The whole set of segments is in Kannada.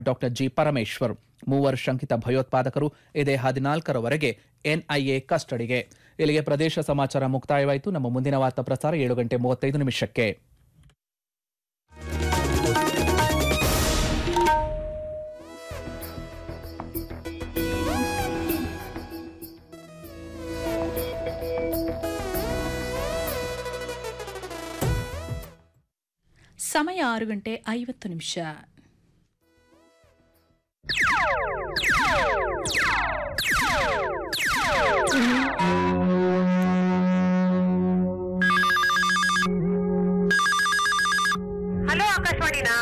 ಡಾಕ್ಟರ್ ಜಿ ಪರಮೇಶ್ವರ್ ಮೂವರು ಶಂಕಿತ ಭಯೋತ್ಪಾದಕರು ಇದೇ ಹದಿನಾಲ್ಕರವರೆಗೆ ಎನ್ಐಎ ಕಸ್ಟಡಿಗೆ ಇಲ್ಲಿಗೆ ಪ್ರದೇಶ ಸಮಾಚಾರ ಮುಕ್ತಾಯವಾಯಿತು ನಮ್ಮ ಮುಂದಿನ ವಾರ್ತಾ ಪ್ರಸಾರ ಏಳು ಗಂಟೆ ಮೂವತ್ತೈದು ನಿಮಿಷಕ್ಕೆ ಸಮಯ ಆರು ಗಂಟೆ ಐವತ್ತು ನಿಮಿಷ ಹಲೋ ಆಕಾಶವಾಣಿನಾ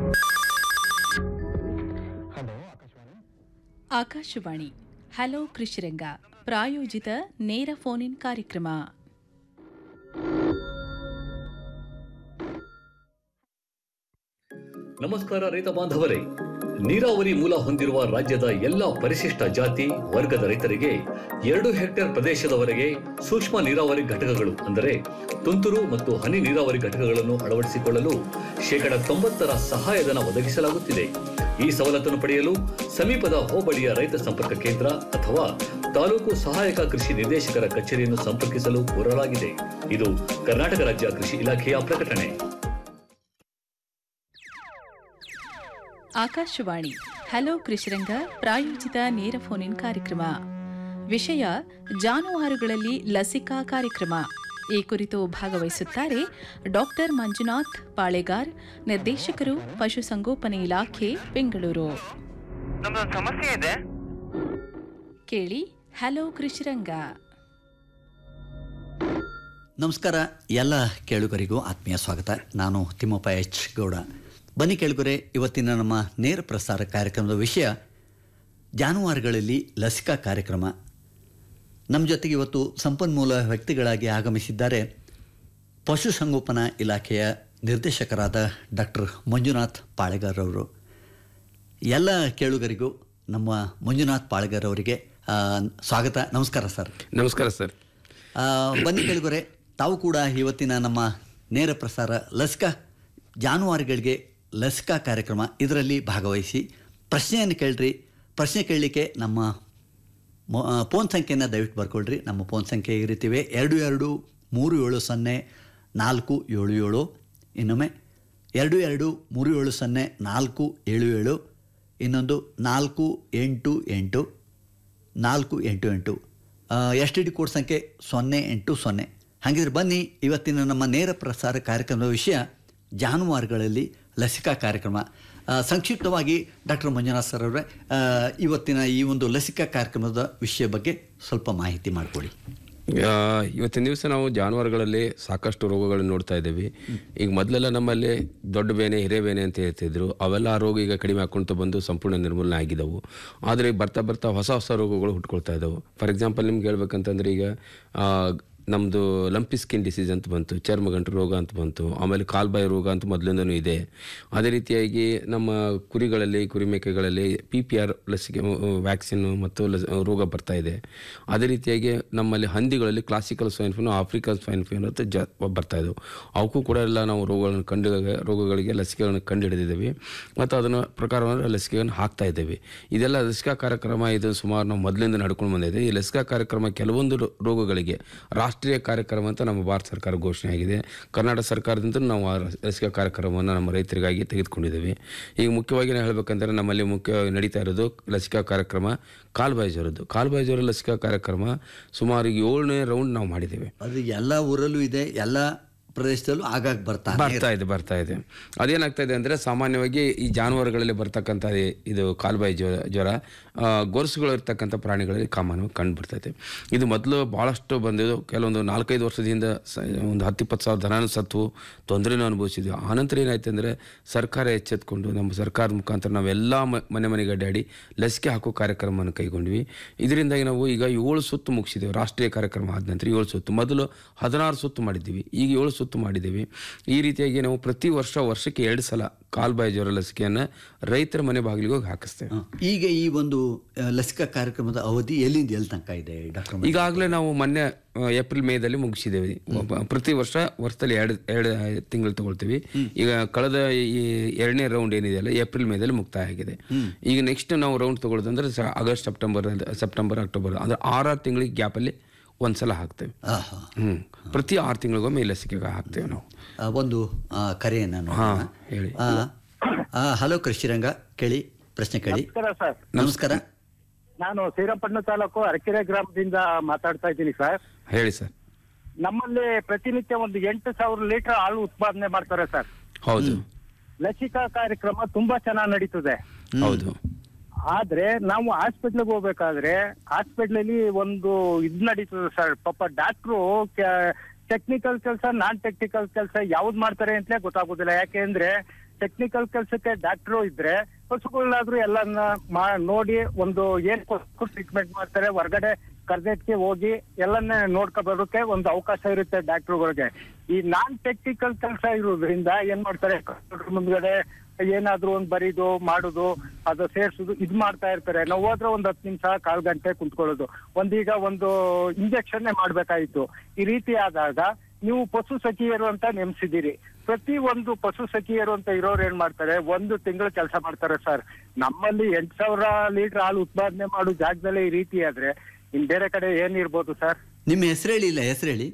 ಆಕಾಶವಾಣಿ ಹಲೋ ಕೃಷಿರಂಗ ಪ್ರಾಯೋಜಿತ ನೇರ ಫೋನ್ ಇನ್ ಕಾರ್ಯಕ್ರಮ ನಮಸ್ಕಾರ ರೈತ ಬಾಂಧವರೇ ನೀರಾವರಿ ಮೂಲ ಹೊಂದಿರುವ ರಾಜ್ಯದ ಎಲ್ಲ ಪರಿಶಿಷ್ಟ ಜಾತಿ ವರ್ಗದ ರೈತರಿಗೆ ಎರಡು ಹೆಕ್ಟೇರ್ ಪ್ರದೇಶದವರೆಗೆ ಸೂಕ್ಷ್ಮ ನೀರಾವರಿ ಘಟಕಗಳು ಅಂದರೆ ತುಂತುರು ಮತ್ತು ಹನಿ ನೀರಾವರಿ ಘಟಕಗಳನ್ನು ಅಳವಡಿಸಿಕೊಳ್ಳಲು ಶೇಕಡ ತೊಂಬತ್ತರ ಸಹಾಯಧನ ಒದಗಿಸಲಾಗುತ್ತಿದೆ ಈ ಸವಲತ್ತನ್ನು ಪಡೆಯಲು ಸಮೀಪದ ಹೋಬಳಿಯ ರೈತ ಸಂಪರ್ಕ ಕೇಂದ್ರ ಅಥವಾ ತಾಲೂಕು ಸಹಾಯಕ ಕೃಷಿ ನಿರ್ದೇಶಕರ ಕಚೇರಿಯನ್ನು ಸಂಪರ್ಕಿಸಲು ಕೋರಲಾಗಿದೆ ಇದು ಕರ್ನಾಟಕ ರಾಜ್ಯ ಕೃಷಿ ಇಲಾಖೆಯ ಪ್ರಕಟಣೆ ಆಕಾಶವಾಣಿ ಹಲೋ ಕೃಷಿರಂಗ ಪ್ರಾಯೋಜಿತ ನೇರ ಫೋನ್ ಇನ್ ಕಾರ್ಯಕ್ರಮ ವಿಷಯ ಜಾನುವಾರುಗಳಲ್ಲಿ ಲಸಿಕಾ ಕಾರ್ಯಕ್ರಮ ಈ ಕುರಿತು ಭಾಗವಹಿಸುತ್ತಾರೆ ಡಾಕ್ಟರ್ ಮಂಜುನಾಥ್ ಪಾಳೆಗಾರ್ ನಿರ್ದೇಶಕರು ಪಶುಸಂಗೋಪನೆ ಇಲಾಖೆ ಬೆಂಗಳೂರು ನಮ್ದೊಂದು ಸಮಸ್ಯೆ ಇದೆ ಕೇಳಿ ಹಲೋ ಕೃಷಿರಂಗ ನಮಸ್ಕಾರ ಎಲ್ಲ ಕೇಳುಗರಿಗೂ ಆತ್ಮೀಯ ಸ್ವಾಗತ ನಾನು ತಿಮ್ಮಪ್ಪ ಎಚ್ ಗೌಡ ಬನ್ನಿ ಕೇಳುಗರೆ ಇವತ್ತಿನ ನಮ್ಮ ನೇರ ಪ್ರಸಾರ ಕಾರ್ಯಕ್ರಮದ ವಿಷಯ ಜಾನುವಾರುಗಳಲ್ಲಿ ಲಸಿಕಾ ಕಾರ್ಯಕ್ರಮ ನಮ್ಮ ಜೊತೆಗೆ ಇವತ್ತು ಸಂಪನ್ಮೂಲ ವ್ಯಕ್ತಿಗಳಾಗಿ ಆಗಮಿಸಿದ್ದಾರೆ ಪಶುಸಂಗೋಪನಾ ಇಲಾಖೆಯ ನಿರ್ದೇಶಕರಾದ ಡಾಕ್ಟರ್ ಮಂಜುನಾಥ್ ಪಾಳೆಗಾರ್ ಅವರು ಎಲ್ಲ ಕೇಳುಗರಿಗೂ ನಮ್ಮ ಮಂಜುನಾಥ್ ಪಾಳೆಗಾರ್ ಅವರಿಗೆ ಆ, ಸ್ವಾಗತ ನಮಸ್ಕಾರ ಸರ್ ನಮಸ್ಕಾರ ಸರ್ ಆ, ಬನ್ನಿ ಕೇಳಿಗೊರೆ ತಾವು ಕೂಡ ಇವತ್ತಿನ ನಮ್ಮ ನೇರ ಪ್ರಸಾರ ಲಸಿಕಾ ಜಾನುವಾರುಗಳಿಗೆ ಲಸಿಕಾ ಕಾರ್ಯಕ್ರಮ ಇದರಲ್ಲಿ ಭಾಗವಹಿಸಿ ಪ್ರಶ್ನೆಯನ್ನು ಕೇಳ್ರಿ ಪ್ರಶ್ನೆ ಕೇಳಲಿಕ್ಕೆ ನಮ್ಮ ಮೊ- ಆ, ಫೋನ್ ಸಂಖ್ಯೆಯನ್ನು ದಯವಿಟ್ಟು ಬರ್ಕೊಳ್ರಿ ನಮ್ಮ ಫೋನ್ ಸಂಖ್ಯೆ ಈ ರೀತಿವೆ ಎರಡು ಎರಡು ಮೂರು ಏಳು ಸೊನ್ನೆ ನಾಲ್ಕು ಏಳು ಏಳು ಇನ್ನೊಮ್ಮೆ ಎರಡು ಎರಡು ಮೂರು ಏಳು ಸೊನ್ನೆ ನಾಲ್ಕು ಏಳು ಏಳು ಇನ್ನೊಂದು ನಾಲ್ಕು ಎಂಟು ಎಂಟು ನಾಲ್ಕು ಎಂಟು ಎಂಟು ಎಸ್ ಟಿ ಡಿ ಕೋಡ್ ಸಂಖ್ಯೆ ಸೊನ್ನೆ ಎಂಟು ಸೊನ್ನೆ ಹಾಗಿದ್ರೆ ಬನ್ನಿ ಇವತ್ತಿನ ನಮ್ಮ ನೇರ ಪ್ರಸಾರ ಕಾರ್ಯಕ್ರಮದ ವಿಷಯ ಜಾನುವಾರುಗಳಲ್ಲಿ ಲಸಿಕಾ ಕಾರ್ಯಕ್ರಮ ಆ, ಸಂಕ್ಷಿಪ್ತವಾಗಿ ಡಾಕ್ಟರ್ ಮಂಜುನಾಥ್ ಸರ್ ಅವರೇ ಆ, ಇವತ್ತಿನ ಈ ಒಂದು ಲಸಿಕಾ ಕಾರ್ಯಕ್ರಮದ ವಿಷಯ ಬಗ್ಗೆ ಸ್ವಲ್ಪ ಮಾಹಿತಿ ಮಾಡಿಕೊಡಿ ಆ, ಇವತ್ತಿನ ದಿವಸ ನಾವು ಜಾನುವಾರುಗಳಲ್ಲಿ ಸಾಕಷ್ಟು ರೋಗಗಳನ್ನು ನೋಡ್ತಾ ಇದ್ದೀವಿ ಈಗ ಮೊದಲೆಲ್ಲ ನಮ್ಮಲ್ಲಿ ದೊಡ್ಡ ಬೇನೆ ಹಿರೇ ಬೇನೆ ಅಂತ ಹೇಳ್ತಿದ್ರು ಅವೆಲ್ಲ ಆ ರೋಗ ಈಗ ಕಡಿಮೆ ಹಾಕ್ಕೊಂತ ಬಂದು ಸಂಪೂರ್ಣ ನಿರ್ಮೂಲನೆ ಆಗಿದ್ದವು ಆದರೆ ಈಗ ಬರ್ತಾ ಬರ್ತಾ ಹೊಸ ಹೊಸ ರೋಗಗಳು ಹುಟ್ಕೊಳ್ತಾ ಇದ್ದಾವೆ ಫಾರ್ ಎಕ್ಸಾಂಪಲ್ ನಿಮ್ಗೆ ಹೇಳ್ಬೇಕಂತಂದ್ರೆ ಈಗ ಆ, ನಮ್ಮದು ಲಂಪಿ ಸ್ಕಿನ್ ಡಿಸೀಸ್ ಅಂತ ಬಂತು ಚರ್ಮಗಂಟು ರೋಗ ಅಂತ ಬಂತು ಆಮೇಲೆ ಕಾಲ್ಬಾಯಿ ರೋಗ ಅಂತ ಮೊದಲಿಂದನೂ ಇದೆ ಅದೇ ರೀತಿಯಾಗಿ ನಮ್ಮ ಕುರಿಗಳಲ್ಲಿ ಕುರಿಮೇಕೆಗಳಲ್ಲಿ ಪಿ ಪಿ ಆರ್ ಲಸಿಕೆ ವ್ಯಾಕ್ಸಿನ್ ಮತ್ತು ಲಸ್ ರೋಗ ಬರ್ತಾ ಇದೆ ಅದೇ ರೀತಿಯಾಗಿ ನಮ್ಮಲ್ಲಿ ಹಂದಿಗಳಲ್ಲಿ classical swine flu African swine flu ಅಂತ ಜ ಬರ್ತಾ ಇದ್ದವು ಅವಕ್ಕೂ ಕೂಡ ಎಲ್ಲ ನಾವು ರೋಗಗಳನ್ನು ಕಂಡು ರೋಗಗಳಿಗೆ ಲಸಿಕೆಗಳನ್ನು ಕಂಡು ಹಿಡಿದಿದ್ದೀವಿ ಮತ್ತು ಅದನ್ನು ಪ್ರಕಾರವಾದ ಲಸಿಕೆಗಳನ್ನು ಹಾಕ್ತಾ ಇದ್ದೇವೆ ಇದೆಲ್ಲ ಲಸಿಕಾ ಕಾರ್ಯಕ್ರಮ ಇದು ಸುಮಾರು ನಾವು ಮೊದಲಿಂದ ನಡ್ಕೊಂಡು ಬಂದಿದೆ ಈ ಲಸಿಕಾ ಕಾರ್ಯಕ್ರಮ ಕೆಲವೊಂದು ರೋ- ರೋಗಗಳಿಗೆ ರಾಷ್ಟ್ರೀಯ ಕಾರ್ಯಕ್ರಮ ಅಂತ ನಮ್ಮ ಭಾರತ ಸರ್ಕಾರ ಘೋಷಣೆ ಆಗಿದೆ ಕರ್ನಾಟಕ ಸರ್ಕಾರದಿಂದ ನಾವು ಆ ಲಸಿಕಾ ಕಾರ್ಯಕ್ರಮವನ್ನು ನಮ್ಮ ರೈತರಿಗಾಗಿ ತೆಗೆದುಕೊಂಡಿದ್ದೇವೆ ಈಗ ಮುಖ್ಯವಾಗಿ ನಾವು ಹೇಳ್ಬೇಕಂದ್ರೆ ನಮ್ಮಲ್ಲಿ ಮುಖ್ಯ ನಡೀತಾ ಇರೋದು ಲಸಿಕಾ ಕಾರ್ಯಕ್ರಮ ಕಾಲ್ಬಾಯಿ ಜ್ವರದ್ದು ಕಾಲ್ಬಾಯಿ ಜ್ವರ ಲಸಿಕಾ ಕಾರ್ಯಕ್ರಮ ಸುಮಾರು ಏಳನೇ ರೌಂಡ್ ನಾವು ಮಾಡಿದ್ದೇವೆ ಅದು ಎಲ್ಲ ಊರಲ್ಲೂ ಇದೆ ಎಲ್ಲ ಪ್ರದೇಶದಲ್ಲೂ ಆಗಾಗ ಬರ್ತಾನೆ ಬರ್ತಾ ಇದೆ ಬರ್ತಾ ಇದೆ ಅದೇನಾಗ್ತಾ ಇದೆ ಅಂದರೆ ಸಾಮಾನ್ಯವಾಗಿ ಈ ಜಾನುವಾರುಗಳಲ್ಲಿ ಬರ್ತಕ್ಕಂಥ ಈ- ಇದು ಕಾಲ್ಬಾಯಿ ಜ್ವರ ಜ್ವರ ಆ, ಗೊರಸುಗಳು ಇರ್ತಕ್ಕಂಥ ಪ್ರಾಣಿಗಳಲ್ಲಿ ಕಾಮನ್ ಕಂಡು ಬರ್ತೈತೆ ಇದು ಮೊದಲು ಭಾಳಷ್ಟು ಬಂದಿದ್ದು ಕೆಲವೊಂದು ನಾಲ್ಕೈದು ವರ್ಷದ ಹಿಂದೆ ಸ ಒಂದು ಹತ್ತು ಇಪ್ಪತ್ತು ಸಾವಿರ ದನ ಸತ್ತು ತೊಂದರೆನೂ ಅನುಭವಿಸಿದ್ವಿ ಆನಂತರ ಏನಾಯ್ತು ಅಂದರೆ ಸರ್ಕಾರ ಎಚ್ಚೆತ್ಕೊಂಡು ನಮ್ಮ ಸರ್ಕಾರದ ಮುಖಾಂತರ ನಾವೆಲ್ಲ ಮ- ಮನೆ ಮನೆಗೆ ಅಡ್ಡಾಡಿ ಲಸಿಕೆ ಹಾಕೋ ಕಾರ್ಯಕ್ರಮವನ್ನು ಕೈಗೊಂಡ್ವಿ ಇದರಿಂದಾಗಿ ನಾವು ಈಗ ಏಳು ಸುತ್ತು ಮುಗಿಸಿದ್ದೇವೆ ರಾಷ್ಟ್ರೀಯ ಕಾರ್ಯಕ್ರಮ ಆದ ನಂತರ ಏಳು ಸುತ್ತು ಮೊದಲು ಹದಿನಾರು ಸುತ್ತು ಮಾಡಿದ್ದೀವಿ ಈಗ ಏಳು ಸುತ್ತು ಸುತ್ತು ಮಾಡಿದ್ದೀವಿ ಈ ರೀತಿಯಾಗಿ ನಾವು ಪ್ರತಿ ವರ್ಷ ವರ್ಷಕ್ಕೆ ಎರಡು ಸಲ ಕಾಲ್ಬಾಯಿ ಜ್ವರ ಲಸಿಕೆಯನ್ನು ರೈತರ ಮನೆ ಬಾಗಿಲಿಗೆ ಹೋಗಿ ಹಾಕಿಸ್ತೇವೆ ಹ. ಈಗ ಈ ಒಂದು ಆ, ಲಸಿಕಾ ಕಾರ್ಯಕ್ರಮದ ಅವಧಿ ಎಲ್ಲಿಂದ ಎಲ್ಲಿ ತನಕ ಇದೆ ಡಾಕ್ಟರ್ ಈಗಾಗಲೇ ನಾವು ಮೊನ್ನೆ ಆ, ಏಪ್ರಿಲ್ ಮೇದಲ್ಲಿ ಮುಗಿಸಿದ್ದೇವೆ ಒಬ್ಬ- ಪ್ರತಿ ವರ್ಷ ವರ್ಷದಲ್ಲಿ ಎರಡು ಎರಡು ತಿಂಗಳು ತಗೊಳ್ತೀವಿ ಈಗ ಕಳೆದ ಈ ಎರಡನೇ ರೌಂಡ್ ಏನಿದೆಯಲ್ಲ ಏಪ್ರಿಲ್ ಮೇದಲ್ಲಿ ಮುಕ್ತಾಯ ಆಗಿದೆ ಈಗ ನೆಕ್ಸ್ಟ್ ನಾವು ರೌಂಡ್ ತಗೊಳ್ಳೋದಂದ್ರೆ ಸ- ಆಗಸ್ಟ್ ಸೆಪ್ಟೆಂಬರ್ ಸೆಪ್ಟೆಂಬರ್ ಅಕ್ಟೋಬರ್ ಅಂದ್ರೆ ಆರಾರು ತಿಂಗಳಿಗೆ ಗ್ಯಾಪಲ್ಲಿ ಒಂದ್ಸಲ ಹಾಕ್ತೇವೆ ಆಹಾ. ಹ್ಮ್ ಪ್ರತಿ ಆರು ತಿಂಗಳಿಗೊಮ್ಮೆ ಈ ಲಸಿಕೆ ಹಾಕ್ತೇವೆ ನಾವು ಆ, ಒಂದು ಆ, ಕರೆಯನ್ನು ನೋಡೋಣ. ಹಾ, ಹೇಳಿ. ಆ, ಆ, ಹಲೋ ಕೃಷಿರಂಗ ಕೇಳಿ ಪ್ರಶ್ನೆ ಕೇಳಿ ನಮಸ್ಕಾರ ಸರ್ ನಮಸ್ಕಾರ ನಾನು ಶ್ರೀರಂಗಪಟ್ಟಣ ತಾಲೂಕು ಅರಕೆರೆ ಗ್ರಾಮದಿಂದ ಮಾತಾಡ್ತಾ ಇದ್ದೀನಿ ಸರ್ ಹೇಳಿ ಸರ್ ನಮ್ಮಲ್ಲಿ ಪ್ರತಿನಿತ್ಯ ಒಂದು ಎಂಟು ಸಾವಿರ ಲೀಟರ್ ಹಾಲು ಉತ್ಪಾದನೆ ಮಾಡ್ತಾರೆ ಸರ್ ಹೌದು ಲಸಿಕಾ ಕಾರ್ಯಕ್ರಮ ತುಂಬಾ ಚೆನ್ನಾಗಿ ನಡೀತದೆ ಹೌದು ಆದ್ರೆ ನಾವು ಹಾಸ್ಪಿಟ್ಲಿಗೆ ಹೋಗ್ಬೇಕಾದ್ರೆ ಹಾಸ್ಪಿಟ್ಲಲ್ಲಿ ಒಂದು ಇದ್ ನಡೀತದೆ ಸರ್ ಪಾಪ ಡಾಕ್ಟ್ರು ಟೆಕ್ನಿಕಲ್ ಕೆಲಸ ನಾನ್ ಟೆಕ್ನಿಕಲ್ ಕೆಲಸ ಯಾವ್ದು ಮಾಡ್ತಾರೆ ಅಂತಲೇ ಗೊತ್ತಾಗೋದಿಲ್ಲ ಯಾಕೆಂದ್ರೆ ಟೆಕ್ನಿಕಲ್ ಕೆಲಸಕ್ಕೆ ಡಾಕ್ಟ್ರು ಇದ್ರೆ ಪಶುಗಳಾದ್ರೂ ಎಲ್ಲನ್ನ ಮಾ- ನೋಡಿ ಒಂದು ಏನ್ ಟ್ರೀಟ್ಮೆಂಟ್ ಮಾಡ್ತಾರೆ ಹೊರಗಡೆ ಕರ್ದೆಟ್ಗೆ ಹೋಗಿ ಎಲ್ಲನ್ನ ನೋಡ್ಕೊ ಬರೋಕೆ ಒಂದು ಅವಕಾಶ ಇರುತ್ತೆ ಡಾಕ್ಟ್ರುಗಳಿಗೆ ಈ ನಾನ್ ಟೆಕ್ನಿಕಲ್ ಕೆಲಸ ಇರೋದ್ರಿಂದ ಏನ್ ಮಾಡ್ತಾರೆ ಕಂಪ್ಯೂಟರ್ ಮುಂದ್ಗಡೆ ಏನಾದ್ರೂ ಒಂದ್ ಬರೀದು ಮಾಡುದು ಅದು ಸೇರ್ಸುದು ಇದ್ ಮಾಡ್ತಾ ಇರ್ತಾರೆ ನಾವು ಹೋದ್ರೆ ಒಂದ್ ಹತ್ತು ನಿಮಿಷ ಕಾಲ್ ಗಂಟೆ ಕುಂತ್ಕೊಳ್ಳೋದು ಒಂದೀಗ ಒಂದು ಇಂಜೆಕ್ಷನ್ ಮಾಡ್ಬೇಕಾಯ್ತು ಈ ರೀತಿ ಆದಾಗ ನೀವು ಪಶು ಸಖಿಯರು ಅಂತ ನೇಮಿಸಿದ್ದೀರಿ ಪ್ರತಿ ಒಂದು ಪಶು ಸಖಿಯರು ಅಂತ ಇರೋರು ಏನ್ ಮಾಡ್ತಾರೆ ಒಂದು ತಿಂಗಳು ಕೆಲಸ ಮಾಡ್ತಾರೆ ಸರ್ ನಮ್ಮಲ್ಲಿ ಎಂಟ್ ಸಾವಿರ ಲೀಟರ್ ಹಾಲು ಉತ್ಪಾದನೆ ಮಾಡೋ ಜಾಗದಲ್ಲೇ ಈ ರೀತಿ ಆದ್ರೆ ಇನ್ ಬೇರೆ ಕಡೆ ಏನಿರ್ಬೋದು ಸರ್ ನಿಮ್ಮ ಹೆಸರು ಹೇಳಿ ಇಲ್ಲ ಹೆಸರು ಹೇಳಿ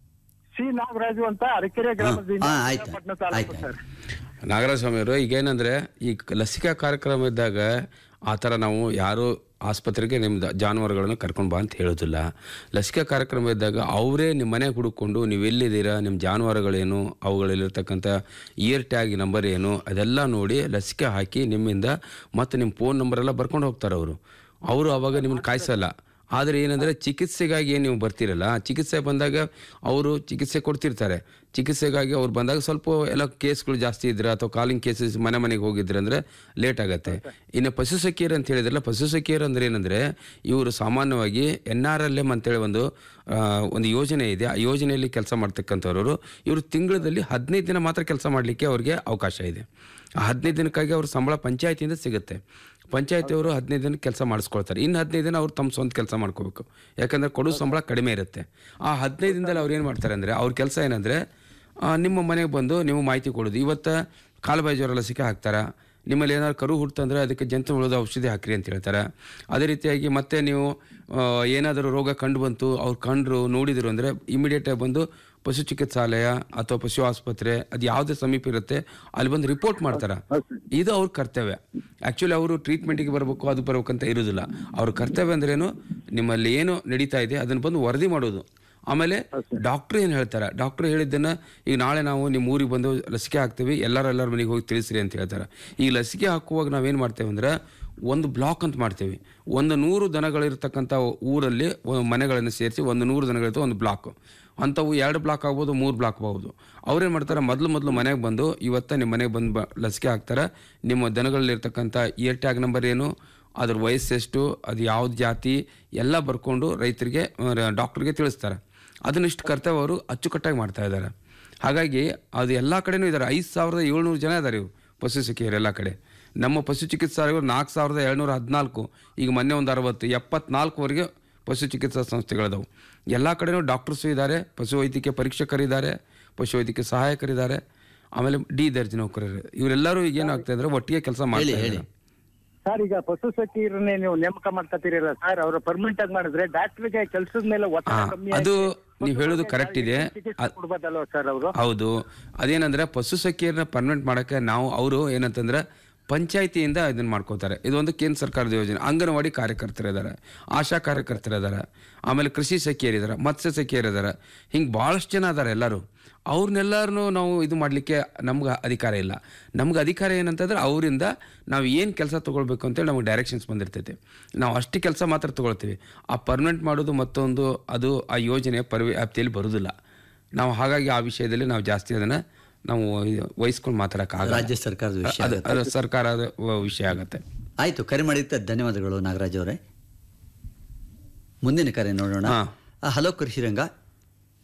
ಸಿ ನಾಗರಾಜು ಅಂತ ಅರಕೆರೆ ಗ್ರಾಮದಿಂದ ಹಾ, ಆಯ್ತು, ಶ್ರೀರಂಗಪಟ್ಟಣ ಆಯ್ತು, ತಾಲೂಕು ಆಯ್ತು. ಸರ್ ನಾಗರಾಜ ಸ್ವಾಮಿಯವರು ಈಗ ಏನಂದ್ರೆ ಈ ಲಸಿಕಾ ಕಾರ್ಯಕ್ರಮ ಇದ್ದಾಗ ಆ ಥರ ನಾವು ಯಾರು ಆಸ್ಪತ್ರೆಗೆ ನಿಮ್ಮ ಜಾನುವಾರುಗಳನ್ನು ಕರ್ಕೊಂಡು ಬಾ ಅಂತ ಹೇಳೋದಿಲ್ಲ ಲಸಿಕಾ ಕಾರ್ಯಕ್ರಮ ಇದ್ದಾಗ ಅವರೇ ನಿಮ್ಮ ಮನೆಗೆ ಹುಡುಕೊಂಡು ನೀವು ಎಲ್ಲಿದ್ದೀರಾ ನಿಮ್ಮ ಜಾನುವಾರುಗಳೇನು ಅವುಗಳಲ್ಲಿರ್ತಕ್ಕಂಥ ಇಯರ್ ಟ್ಯಾಗ್ ನಂಬರ್ ಏನು ಅದೆಲ್ಲ ನೋಡಿ ಲಸಿಕೆ ಹಾಕಿ ನಿಮ್ಮಿಂದ ಮತ್ತು ನಿಮ್ಮ ಫೋನ್ ನಂಬರ್ ಎಲ್ಲ ಬರ್ಕೊಂಡು ಹೋಗ್ತಾರೆ ಅವರು ಅವರು ಅವಾಗ ನಿಮ್ಮನ್ನು ಕಾಯಿಸಲ್ಲ ಆದರೆ ಏನಂದರೆ ಚಿಕಿತ್ಸೆಗಾಗಿ ಏನು ನೀವು ಬರ್ತೀರಲ್ಲ ಚಿಕಿತ್ಸೆ ಬಂದಾಗ ಅವರು ಚಿಕಿತ್ಸೆ ಕೊಡ್ತಿರ್ತಾರೆ ಚಿಕಿತ್ಸೆಗಾಗಿ ಅವ್ರು ಬಂದಾಗ ಸ್ವಲ್ಪ ಎಲ್ಲ ಕೇಸ್ಗಳು ಜಾಸ್ತಿ ಇದ್ರೆ ಅಥವಾ ಕಾಲಿಂಗ್ ಕೇಸಸ್ ಮನೆ ಮನೆಗೆ ಹೋಗಿದ್ರೆ ಅಂದರೆ ಲೇಟ್ ಆಗುತ್ತೆ ಇನ್ನು ಪಶು ಸಖಿಯರು ಅಂತ ಹೇಳಿದ್ರಲ್ಲ ಪಶು ಸಖಿಯರು ಅಂದ್ರೆ ಏನಂದರೆ ಇವರು ಸಾಮಾನ್ಯವಾಗಿ ಎನ್ ಆರ್ ಎಲ್ ಎಮ್ ಅಂತೇಳಿ ಒಂದು ಆ, ಒಂದು ಯೋಜನೆ ಇದೆ ಆ ಯೋಜನೆಯಲ್ಲಿ ಕೆಲಸ ಮಾಡ್ತಕ್ಕಂಥವ್ರು ಇವರು ತಿಂಗಳಲ್ಲಿ ಹದಿನೈದು ದಿನ ಮಾತ್ರ ಕೆಲಸ ಮಾಡಲಿಕ್ಕೆ ಅವ್ರಿಗೆ ಅವಕಾಶ ಇದೆ ಆ ಹದಿನೈದು ದಿನಕ್ಕಾಗಿ ಅವ್ರ ಸಂಬಳ ಪಂಚಾಯತಿಯಿಂದ ಸಿಗುತ್ತೆ ಪಂಚಾಯತಿಯವರು ಹದಿನೈದು ದಿನ ಕೆಲಸ ಮಾಡಿಸ್ಕೊಳ್ತಾರೆ ಇನ್ನು ಹದಿನೈದು ದಿನ ಅವ್ರು ತಮ್ಮ ಸ್ವಂತ ಕೆಲಸ ಮಾಡ್ಕೋಬೇಕು ಯಾಕಂದರೆ ಕೊಡೋ ಸಂಬಳ ಕಡಿಮೆ ಇರುತ್ತೆ ಆ ಹದಿನೈದು ದಿನದಲ್ಲಿ ಅವ್ರು ಏನು ಮಾಡ್ತಾರೆ ಅಂದರೆ ಅವ್ರ ಕೆಲಸ ಏನಂದರೆ ನಿಮ್ಮ ಮನೆಗೆ ಬಂದು ನೀವು ಮಾಹಿತಿ ಕೊಡೋದು ಇವತ್ತು ಕಾಲುಬಾಯಿ ಜ್ವರ ಲಸಿಕೆ ಹಾಕ್ತಾರ ನಿಮ್ಮಲ್ಲಿ ಏನಾದ್ರು ಕರು ಹುಟ್ಟಂದ್ರೆ ಅದಕ್ಕೆ ಜಂತು ಹುಳದ ಔಷಧಿ ಹಾಕ್ರಿ ಅಂತ ಹೇಳ್ತಾರೆ ಅದೇ ರೀತಿಯಾಗಿ ಮತ್ತೆ ನೀವು ಆ, ಏನಾದರೂ ರೋಗ ಕಂಡು ಬಂತು ಅವ್ರು ಕಂಡ್ರು ನೋಡಿದ್ರು ಅಂದರೆ ಇಮಿಡಿಯೇಟಾಗಿ ಬಂದು ಪಶು ಚಿಕಿತ್ಸಾಲಯ ಅಥವಾ ಪಶು ಆಸ್ಪತ್ರೆ ಅದು ಯಾವುದೇ ಸಮೀಪ ಇರುತ್ತೆ ಅಲ್ಲಿ ಬಂದು ರಿಪೋರ್ಟ್ ಮಾಡ್ತಾರೆ ಇದು ಅವ್ರ ಕರ್ತವ್ಯ ಆ್ಯಕ್ಚುಲಿ ಅವರು ಟ್ರೀಟ್ಮೆಂಟಿಗೆ ಬರಬೇಕು ಅದು ಬರ್ಬೇಕಂತ ಇರೋದಿಲ್ಲ ಅವ್ರ ಕರ್ತವ್ಯ ಅಂದ್ರೇನು ನಿಮ್ಮಲ್ಲಿ ಏನು ನಡೀತಾ ಇದೆ ಅದನ್ನು ಬಂದು ವರದಿ ಮಾಡೋದು ಆಮೇಲೆ ಡಾಕ್ಟ್ರು ಏನು ಹೇಳ್ತಾರೆ ಡಾಕ್ಟ್ರು ಹೇಳಿದ್ದನ್ನು ಈಗ ನಾಳೆ ನಾವು ನಿಮ್ಮ ಊರಿಗೆ ಬಂದು ಲಸಿಕೆ ಹಾಕ್ತೀವಿ ಎಲ್ಲರೂ ಎಲ್ಲರ ಮನೆಗೆ ಹೋಗಿ ತಿಳಿಸ್ರಿ ಅಂತ ಹೇಳ್ತಾರೆ ಈ ಲಸಿಕೆ ಹಾಕುವಾಗ ನಾವೇನು ಮಾಡ್ತೇವೆ ಅಂದ್ರೆ ಒಂದು ಬ್ಲಾಕ್ ಅಂತ ಮಾಡ್ತೇವೆ ಒಂದು ನೂರು ದನಗಳಿರ್ತಕ್ಕಂಥ ಊರಲ್ಲಿ ಒಂದು ಮನೆಗಳನ್ನು ಸೇರಿಸಿ ಒಂದು ನೂರು ದನಗಳಿರ್ತವೆ ಒಂದು ಬ್ಲಾಕ್ ಅಂಥವು ಎರಡು ಬ್ಲಾಕ್ ಆಗ್ಬೋದು ಮೂರು ಬ್ಲಾಕ್ ಆಗ್ಬೋದು ಅವ್ರೇನು ಮಾಡ್ತಾರೆ ಮೊದಲು ಮೊದಲು ಮನೆಗೆ ಬಂದು ಇವತ್ತ ನಿಮ್ಮ ಮನೆಗೆ ಬಂದು ಬ ಲಸಿಕೆ ಹಾಕ್ತಾರೆ ನಿಮ್ಮ ದನಗಳಲ್ಲಿರ್ತಕ್ಕಂಥ ಇಯರ್ ಟ್ಯಾಗ್ ನಂಬರ್ ಏನು ಅದ್ರ ವಯಸ್ಸೆಷ್ಟು ಅದು ಯಾವ್ದು ಜಾತಿ ಎಲ್ಲ ಬರ್ಕೊಂಡು ರೈತರಿಗೆ ಡಾಕ್ಟ್ರಿಗೆ ತಿಳಿಸ್ತಾರೆ ಅದನ್ನಿಷ್ಟು ಕರ್ತವ್ಯ ಅವರು ಅಚ್ಚುಕಟ್ಟಾಗಿ ಮಾಡ್ತಾ ಇದ್ದಾರೆ ಹಾಗಾಗಿ ಅದು ಎಲ್ಲ ಕಡೆನೂ ಇದ್ದಾರೆ ಐದು ಸಾವಿರದ ಏಳ್ನೂರು ಜನ ಇದ್ದಾರೆ ಇವು ಪಶು ಸಖಿಯರು ಎಲ್ಲ ಕಡೆ ನಮ್ಮ ಪಶು ಚಿಕಿತ್ಸಾಲಯಗಳು ನಾಲ್ಕು ಸಾವಿರದ ಏಳ್ನೂರ ಹದಿನಾಲ್ಕು ಈಗ ಮೊನ್ನೆ ಒಂದು ಅರವತ್ತು ಎಪ್ಪತ್ನಾಲ್ಕುವರೆಗೆ ಪಶು ಚಿಕಿತ್ಸಾ ಸಂಸ್ಥೆಗಳಿದಾವೆ ಎಲ್ಲ ಕಡೆನೂ ಡಾಕ್ಟರ್ಸು ಇದ್ದಾರೆ ಪಶು ವೈದ್ಯಕೀಯ ಪರೀಕ್ಷಕರಿದ್ದಾರೆ ಪಶು ವೈದ್ಯಕೀಯ ಸಹಾಯಕರಿದ್ದಾರೆ ಆಮೇಲೆ ಡಿ ದರ್ಜೆ ನೌಕರರು ಇವರೆಲ್ಲರೂ ಈಗ ಏನಾಗ್ತಾ ಇದ್ದಾರೆ ಒಟ್ಟಿಗೆ ಕೆಲಸ ಮಾಡ್ತಾ ಇದ್ದಾರೆ ಸರ್ ಈಗ ಪಶು ಸಖಿಯರನ್ನೇ ನೀವು ನೇಮಕ ಮಾಡ್ಕೊತೀರಲ್ಲ ಸರ್ ಅವ್ರ ಪರ್ಮನೆಂಟ್ ಆಗಿ ಮಾಡಿದ್ರೆ ಡಾಕ್ಟರ್ಗೆ ಕೆಲಸದ ಮೇಲೆ ಒತ್ತಡ ಹಾ, ಕಮ್ಮಿ ಅದು ಆಗಿ ನೀವು ಹೇಳೋದು ಪಶುಗಳಿಗೆ ಕರೆಕ್ಟ್ ಇದೆ ಚಿಕಿತ್ಸೆ ಅದ್- ಕೊಡ್ಬೋದಲ್ವ ಸರ್ ಅವರು ಹೌದು ಅದೇನಂದ್ರೆ ಪಶು ಸಖಿಯರನ್ನ ಪರ್ಮನೆಂಟ್ ಮಾಡೋಕ್ಕೆ ನಾವು ಅವರು ಏನಂತಂದ್ರೆ ಪಂಚಾಯತಿಯಿಂದ ಇದನ್ನ ಮಾಡ್ಕೋತಾರೆ ಇದೊಂದು ಕೇಂದ್ರ ಸರ್ಕಾರದ ಯೋಜನೆ ಅಂಗನವಾಡಿ ಕಾರ್ಯಕರ್ತರಿದ್ದಾರೆ ಆಶಾ ಕಾರ್ಯಕರ್ತರಿದ್ದಾರೆ ಆಮೇಲೆ ಕೃಷಿ ಸಖಿಯರಿದ್ದಾರೆ ಮತ್ಸ್ಯ ಸಖಿಯರಿದ್ದಾರೆ ಹಿಂಗೆ ಭಾಳಷ್ಟು ಜನ ಅದಾರೆ ಎಲ್ಲರೂ ಅವ್ರನ್ನೆಲ್ಲರನ್ನೂ ನಾವು ಇದು ಮಾಡಲಿಕ್ಕೆ ನಮ್ಗೆ ಅಧಿಕಾರ ಇಲ್ಲ ನಮ್ಗೆ ಅಧಿಕಾರ ಏನಂತಂದ್ರೆ ಅವರಿಂದ ನಾವು ಏನು ಕೆಲಸ ತೊಗೊಳ್ಬೇಕು ಅಂತೇಳಿ ನಮಗೆ ಡೈರೆಕ್ಷನ್ಸ್ ಬಂದಿರ್ತೈತೆ ನಾವು ಅಷ್ಟು ಕೆಲಸ ಮಾತ್ರ ತೊಗೊಳ್ತೀವಿ ಆ ಪರ್ಮನೆಂಟ್ ಮಾಡೋದು ಮತ್ತೊಂದು ಅದು ಆ ಯೋಜನೆಯ ಪರಿ ವ್ಯಾಪ್ತಿಯಲ್ಲಿ ಬರೋದಿಲ್ಲ ನಾವು ಹಾಗಾಗಿ ಆ ವಿಷಯದಲ್ಲಿ ನಾವು ಜಾಸ್ತಿ ಅದನ್ನು ನಾವು ವಹಿಸ್ಕೊಂಡು ಮಾತಾಡೋಕ್ಕಾಗಲ್ಲ ರಾಜ್ಯ ಸರ್ಕಾರದ ವಿಷಯ ಅದು ಅದು ಸರ್ಕಾರದ ವ- ವಿಷಯ ಆಗತ್ತೆ ಆಯ್ತು ಕರೆ ಮಾಡಿದ್ದ ಧನ್ಯವಾದಗಳು ನಾಗರಾಜ್ ಅವರೇ ಮುಂದಿನ ಕರೆ ನೋಡೋಣ ಹಾ. ಆ, ಹಲೋ ಕೃಷಿರಂಗ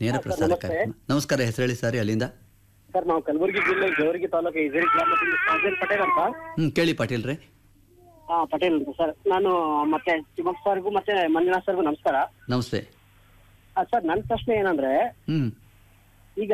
ನೇರ ಪ್ರಸಾರ ಕಾರ್ಯಕ್ರಮ ನಮಸ್ಕಾರ ಹೆಸರು ಹೇಳಿ ಸರ್ ಅಲ್ಲಿಂದ ಸರ್ ನಾವು ಕಲಬುರಗಿ ಜಿಲ್ಲೆ ಜವರ್ಗಿ ತಾಲೂಕು ಇಜರಿ ಗ್ರಾಮದಿಂದ ಸಾಜನ್ ಪಟೇಲ್ ಅಂತ ಹ್ಞೂ ಕೇಳಿ ಪಾಟೀಲ್ ರೀ ಹಾ ಪಟೇಲ್ ಅಂತ ಸರ್ ನಾನು ಮತ್ತೆ ತಿಮ್ಮಪ್ಪ ಸರ್ಗೂ ಮತ್ತೆ ಮಂಜುನಾಥ್ ಸರ್ಗೂ ನಮಸ್ಕಾರ ನಮಸ್ತೆ ಆ, ಸರ್ ನನ್ನ ಪ್ರಶ್ನೆ ಏನಂದ್ರೆ ಹ್ಞೂ ಈಗ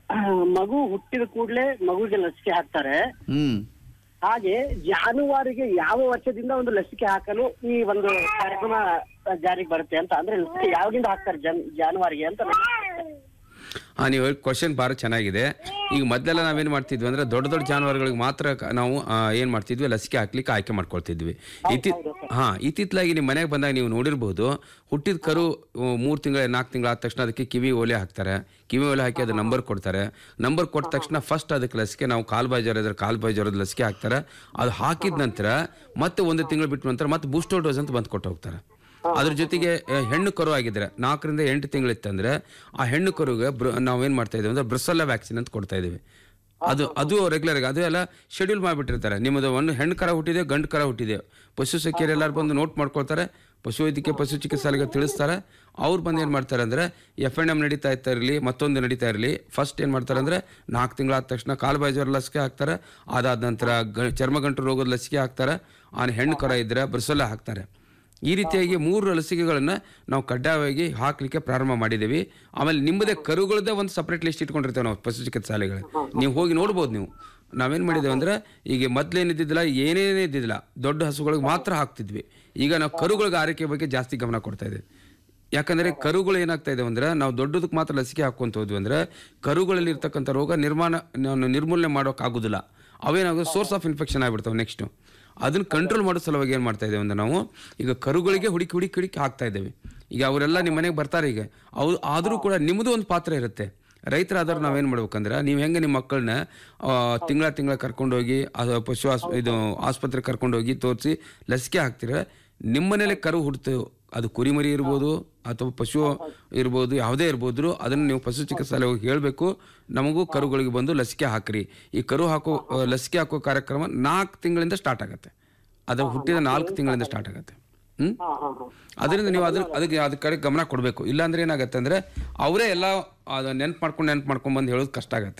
ಮಗು ಹುಟ್ಟಿದ ಕೂಡಲೇ ಮಗುಗೆ ಲಸಿಕೆ ಹಾಕ್ತಾರೆ ಹ್ಞೂ ಹಾಗೆ ಜಾನುವಾರಿಗೆ ಯಾವ ವರ್ಷದಿಂದ ಒಂದು ಲಸಿಕೆ ಹಾಕಲು ಈ ಒಂದು ಕಾರ್ಯಕ್ರಮ ಜಾರಿಗೆ ಬರುತ್ತೆ ಅಂತ ಅಂದ್ರೆ ಲಸಿಕೆ ಯಾವಾಗಿಂದ ಹಾಕ್ತಾರೆ ಜನ್ ಜಾನುವಾರಿಗೆ ಅಂತ ನನ್ನ ಪ್ರಶ್ನೆ. ಹಾಂ ನೀವು ಕ್ವಶನ್ ಭಾಳ ಚೆನ್ನಾಗಿದೆ ಈಗ ಮೊದಲೆಲ್ಲ ನಾವೇನು ಮಾಡ್ತಿದ್ವಿ ಅಂದ್ರೆ ದೊಡ್ಡ ದೊಡ್ಡ ಜಾನುವಾರುಗಳಿಗೆ ಮಾತ್ರ ಕ- ನಾವು ಏನು ಮಾಡ್ತಿದ್ವಿ ಲಸಿಕೆ ಹಾಕ್ಲಿಕ್ಕೆ ಆಯ್ಕೆ ಮಾಡ್ಕೊಳ್ತಿದ್ವಿ ಇತ್ತಿ ಹಾಂ ಇತ್ತಿತ್ತಲಾಗಿ ನಿಮ್ಮ ಮನೆಗೆ ಬಂದಾಗ ನೀವು ನೋಡಿರ್ಬೋದು ಹುಟ್ಟಿದ ಕರು ಮೂರು ತಿಂಗಳ ನಾಲ್ಕು ತಿಂಗಳ ಆದ ತಕ್ಷಣ ಅದಕ್ಕೆ ಕಿವಿ ಓಲೆ ಹಾಕ್ತಾರೆ ಕಿವಿ ಓಲೆ ಹಾಕಿ ಅದು ನಂಬರ್ ಕೊಡ್ತಾರೆ ನಂಬರ್ ಕೊಟ್ಟ ತಕ್ಷಣ ಫಸ್ಟ್ ಅದಕ್ಕೆ ಲಸಿಕೆ ನಾವು ಕಾಲು ಬಾಯಿ ಜ್ವರ ಇದ್ರೆ ಕಾಲು ಬಾಯಿ ಜ್ವರದ ಲಸಿಕೆ ಹಾಕ್ತಾರೆ ಅದು ಹಾಕಿದ ನಂತರ ಮತ್ತೆ ಒಂದು ತಿಂಗಳು ಬಿಟ್ಟ ನಂತರ ಮತ್ತೆ ಬೂಸ್ಟರ್ ಡೋಸ್ ಅಂತ ಬಂದು ಕೊಟ್ಟು ಹೋಗ್ತಾರೆ ಅದ್ರ ಜೊತೆಗೆ ಆ, ಹೆಣ್ಣು ಕರು ಆಗಿದ್ರೆ ನಾಲ್ಕರಿಂದ ಎಂಟು ತಿಂಗಳಿತ್ತಂದ್ರೆ ಆ ಹೆಣ್ಣು ಕರುಗೆ ಬ್ರ ನಾವೇನ್ ಮಾಡ್ತಾ ಇದೀವಿ ಅಂದ್ರೆ ಬ್ರಸಲ್ಲ ವ್ಯಾಕ್ಸಿನ್ ಅಂತ ಕೊಡ್ತಾ ಇದೀವಿ ಅದು ಅದು ರೆಗ್ಯುಲರ್ ಆಗಿ ಅದು ಎಲ್ಲ ಶೆಡ್ಯೂಲ್ ಮಾಡಿಬಿಟ್ಟಿರ್ತಾರೆ ನಿಮ್ಮದು ಒಂದು ಹೆಣ್ಣು ಕರ ಹುಟ್ಟಿದೆ ಗಂಡು ಕರ ಹುಟ್ಟಿದೆ ಪಶು ಸಖಿಯರು ಎಲ್ಲರೂ ಬಂದು ನೋಟ್ ಮಾಡ್ಕೊಳ್ತಾರೆ ಪಶು ವೈದ್ಯಕೀಯ ಪಶು ಚಿಕಿತ್ಸಾಲಯಕ್ಕೆ ತಿಳಿಸ್ತಾರೆ ಅವ್ರು ಬಂದು ಏನು ಮಾಡ್ತಾರೆ ಅಂದರೆ ಎಫ್ ಎನ್ ಎಮ್ ನಡೀತಾ ಇರ್ತಾ ಇರಲಿ ಮತ್ತೊಂದು ನಡೀತಾ ಇರಲಿ ಫಸ್ಟ್ ಏನು ಮಾಡ್ತಾರೆ ಅಂದರೆ ನಾಲ್ಕು ತಿಂಗಳಾದ ತಕ್ಷಣ ಕಾಲು ಬಾಯಿ ಜ್ವರ ಲಸಿಕೆ ಹಾಕ್ತಾರೆ ಅದಾದ ನಂತರ ಗ ಚರ್ಮಗಂಟು ರೋಗದ ಲಸಿಕೆ ಹಾಕ್ತಾರೆ ಆ ಹೆಣ್ಣು ಕರ ಇದ್ದರೆ ಬ್ರಸಲ್ಲ ಹಾಕ್ತಾರೆ ಈ ರೀತಿಯಾಗಿ ಮೂರು ಲಸಿಕೆಗಳನ್ನು ನಾವು ಕಡ್ಡಾಯವಾಗಿ ಹಾಕ್ಲಿಕ್ಕೆ ಪ್ರಾರಂಭ ಮಾಡಿದ್ದೀವಿ ಆಮೇಲೆ ನಿಮ್ಮದೇ ಕರುಗಳದ್ದೇ ಒಂದು ಸಪ್ರೇಟ್ ಲಿಸ್ಟ್ ಇಟ್ಕೊಂಡಿರ್ತೇವೆ ನಾವು ಪಶು ಚಿಕಿತ್ಸಾಲಯಗಳು ನೀವು ಹೋಗಿ ನೋಡ್ಬೋದು ನೀವು ನಾವೇನು ಮಾಡಿದ್ದೇವೆ ಅಂದ್ರೆ ಈಗ ಮೊದ್ಲೇನಿದ್ದಿದ್ದಿಲ್ಲ ಏನೇನೇ ಇದ್ದಿದ್ದಿಲ್ಲ ದೊಡ್ಡ ಹಸುಗಳಿಗೆ ಮಾತ್ರ ಹಾಕ್ತಿದ್ವಿ ಈಗ ನಾವು ಕರುಗಳಿಗೆ ಆರೈಕೆ ಬಗ್ಗೆ ಜಾಸ್ತಿ ಗಮನ ಕೊಡ್ತಾ ಇದ್ದೀವಿ ಯಾಕಂದ್ರೆ ಕರುಗಳು ಏನಾಗ್ತಾ ಇದೆ ಅಂದ್ರೆ ನಾವು ದೊಡ್ಡದಕ್ಕೆ ಮಾತ್ರ ಲಸಿಕೆ ಹಾಕೊಂತ ಹೋದ್ವಿ ಅಂದ್ರೆ ಕರುಗಳಲ್ಲಿ ಇರ್ತಕ್ಕಂಥ ರೋಗ ನಿರ್ಮಾಣ ನಾವು ನಿರ್ಮೂಲನೆ ಮಾಡೋಕ್ಕಾಗೋದಿಲ್ಲ ಅವೇನಾಗೋದು ಸೋರ್ಸ್ ಆಫ್ ಇನ್ಫೆಕ್ಷನ್ ಆಗಿಬಿಡ್ತಾವೆ ನೆಕ್ಸ್ಟು ಅದನ್ನ ಕಂಟ್ರೋಲ್ ಮಾಡೋ ಸಲುವಾಗಿ ಏನು ಮಾಡ್ತಾ ಇದ್ದೇವೆ ಅಂದ್ರೆ ನಾವು ಈಗ ಕರುಗಳಿಗೆ ಹುಡುಕಿ ಹುಡುಕಿ ಹುಡುಕಿ ಹಾಕ್ತಾ ಇದ್ದೇವೆ ಈಗ ಅವರೆಲ್ಲ ನಿಮ್ಮ ಮನೆಗೆ ಬರ್ತಾರೆ ಈಗ ಅವ್ರು ಆದರೂ ಕೂಡ ನಿಮ್ಮದು ಒಂದು ಪಾತ್ರ ಇರುತ್ತೆ ರೈತರಾದವ್ರು ನಾವೇನು ಮಾಡ್ಬೇಕಂದ್ರೆ ನೀವು ಹೆಂಗೆ ನಿಮ್ಮ ಮಕ್ಕಳನ್ನ ತಿಂಗಳ ತಿಂಗಳ ಕರ್ಕೊಂಡೋಗಿ ಅದು ಪಶು ಆಸ್ ಇದು ಆಸ್ಪತ್ರೆ ಕರ್ಕೊಂಡೋಗಿ ತೋರಿಸಿ ಲಸಿಕೆ ಹಾಕ್ತೀರ ನಿಮ್ಮನೇಲೆ ಕರು ಹುಡ್ತು ಅದು ಕುರಿಮರಿ ಇರ್ಬೋದು ಅಥವಾ ಪಶು ಇರ್ಬೋದು ಯಾವುದೇ ಇರ್ಬೋದು ಅದನ್ನು ನೀವು ಪಶು ಚಿಕಿತ್ಸಾಲಯ ಹೋಗಿ ಹೇಳಬೇಕು ನಮಗೂ ಕರುಗಳಿಗೆ ಬಂದು ಲಸಿಕೆ ಹಾಕ್ರಿ ಈ ಕರು ಹಾಕೋ ಆ, ಲಸಿಕೆ ಹಾಕೋ ಕಾರ್ಯಕ್ರಮ ನಾಲ್ಕು ತಿಂಗಳಿಂದ ಸ್ಟಾರ್ಟ್ ಆಗುತ್ತೆ ಅದು ಹುಟ್ಟಿದ ನಾಲ್ಕು ತಿಂಗಳಿಂದ ಸ್ಟಾರ್ಟ್ ಆಗುತ್ತೆ ಹ್ಮ್ ಅದರಿಂದ ನೀವು ಅದ್ರ ಅದಕ್ಕೆ ಅದ್ರ ಕಡೆ ಗಮನ ಕೊಡಬೇಕು ಇಲ್ಲಾಂದ್ರೆ ಏನಾಗುತ್ತೆ ಅಂದ್ರೆ ಅವರೇ ಎಲ್ಲ ಅದು ನೆನ್ಪು ಮಾಡ್ಕೊಂಡು ನೆನ್ಪು ಮಾಡ್ಕೊಂಡು ಬಂದು ಹೇಳೋದು ಕಷ್ಟ ಆಗುತ್ತೆ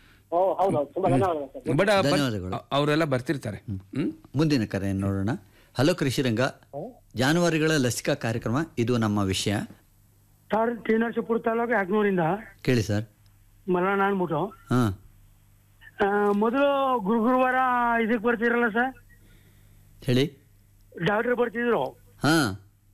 ಓ ಹೌದೌದು ತುಂಬಾ ಧನ್ಯವಾದಗಳು ಸರ್ ಬಟ್ ಧನ್ಯವಾದಗಳು. ಅವರೆಲ್ಲ ಬರ್ತಿರ್ತಾರೆ ಹ್ಮ್ ಮುಂದಿನ ಕರೆ ನೋಡೋಣ ಹಲೋ ಕೃಷಿರಂಗ ಜಾನುವಾರುಗಳ ಲಸಿಕಾ ಕಾರ್ಯಕ್ರಮ ಇದು ನಮ್ಮ ವಿಷಯ ಸರ್ ಟಿ ನರಸೀಪುರ ತಾಲೂಕು ಯಾಕನೂರಿಂದ ಕೇಳಿ ಸರ್ ಮಲ್ಲಣ್ಣ ಅನ್ಬಿಟ್ಟು ಹಾಂ ಆ, ಮೊದಲು ಗುರು ಗುರುವಾರ ಇದಕ್ಕೆ ಬರ್ತಿರಲ್ಲ ಸರ್ ಹೇಳಿ ಡಾಕ್ಟರ್ ಬರ್ತಿದ್ರು ಹಾಂ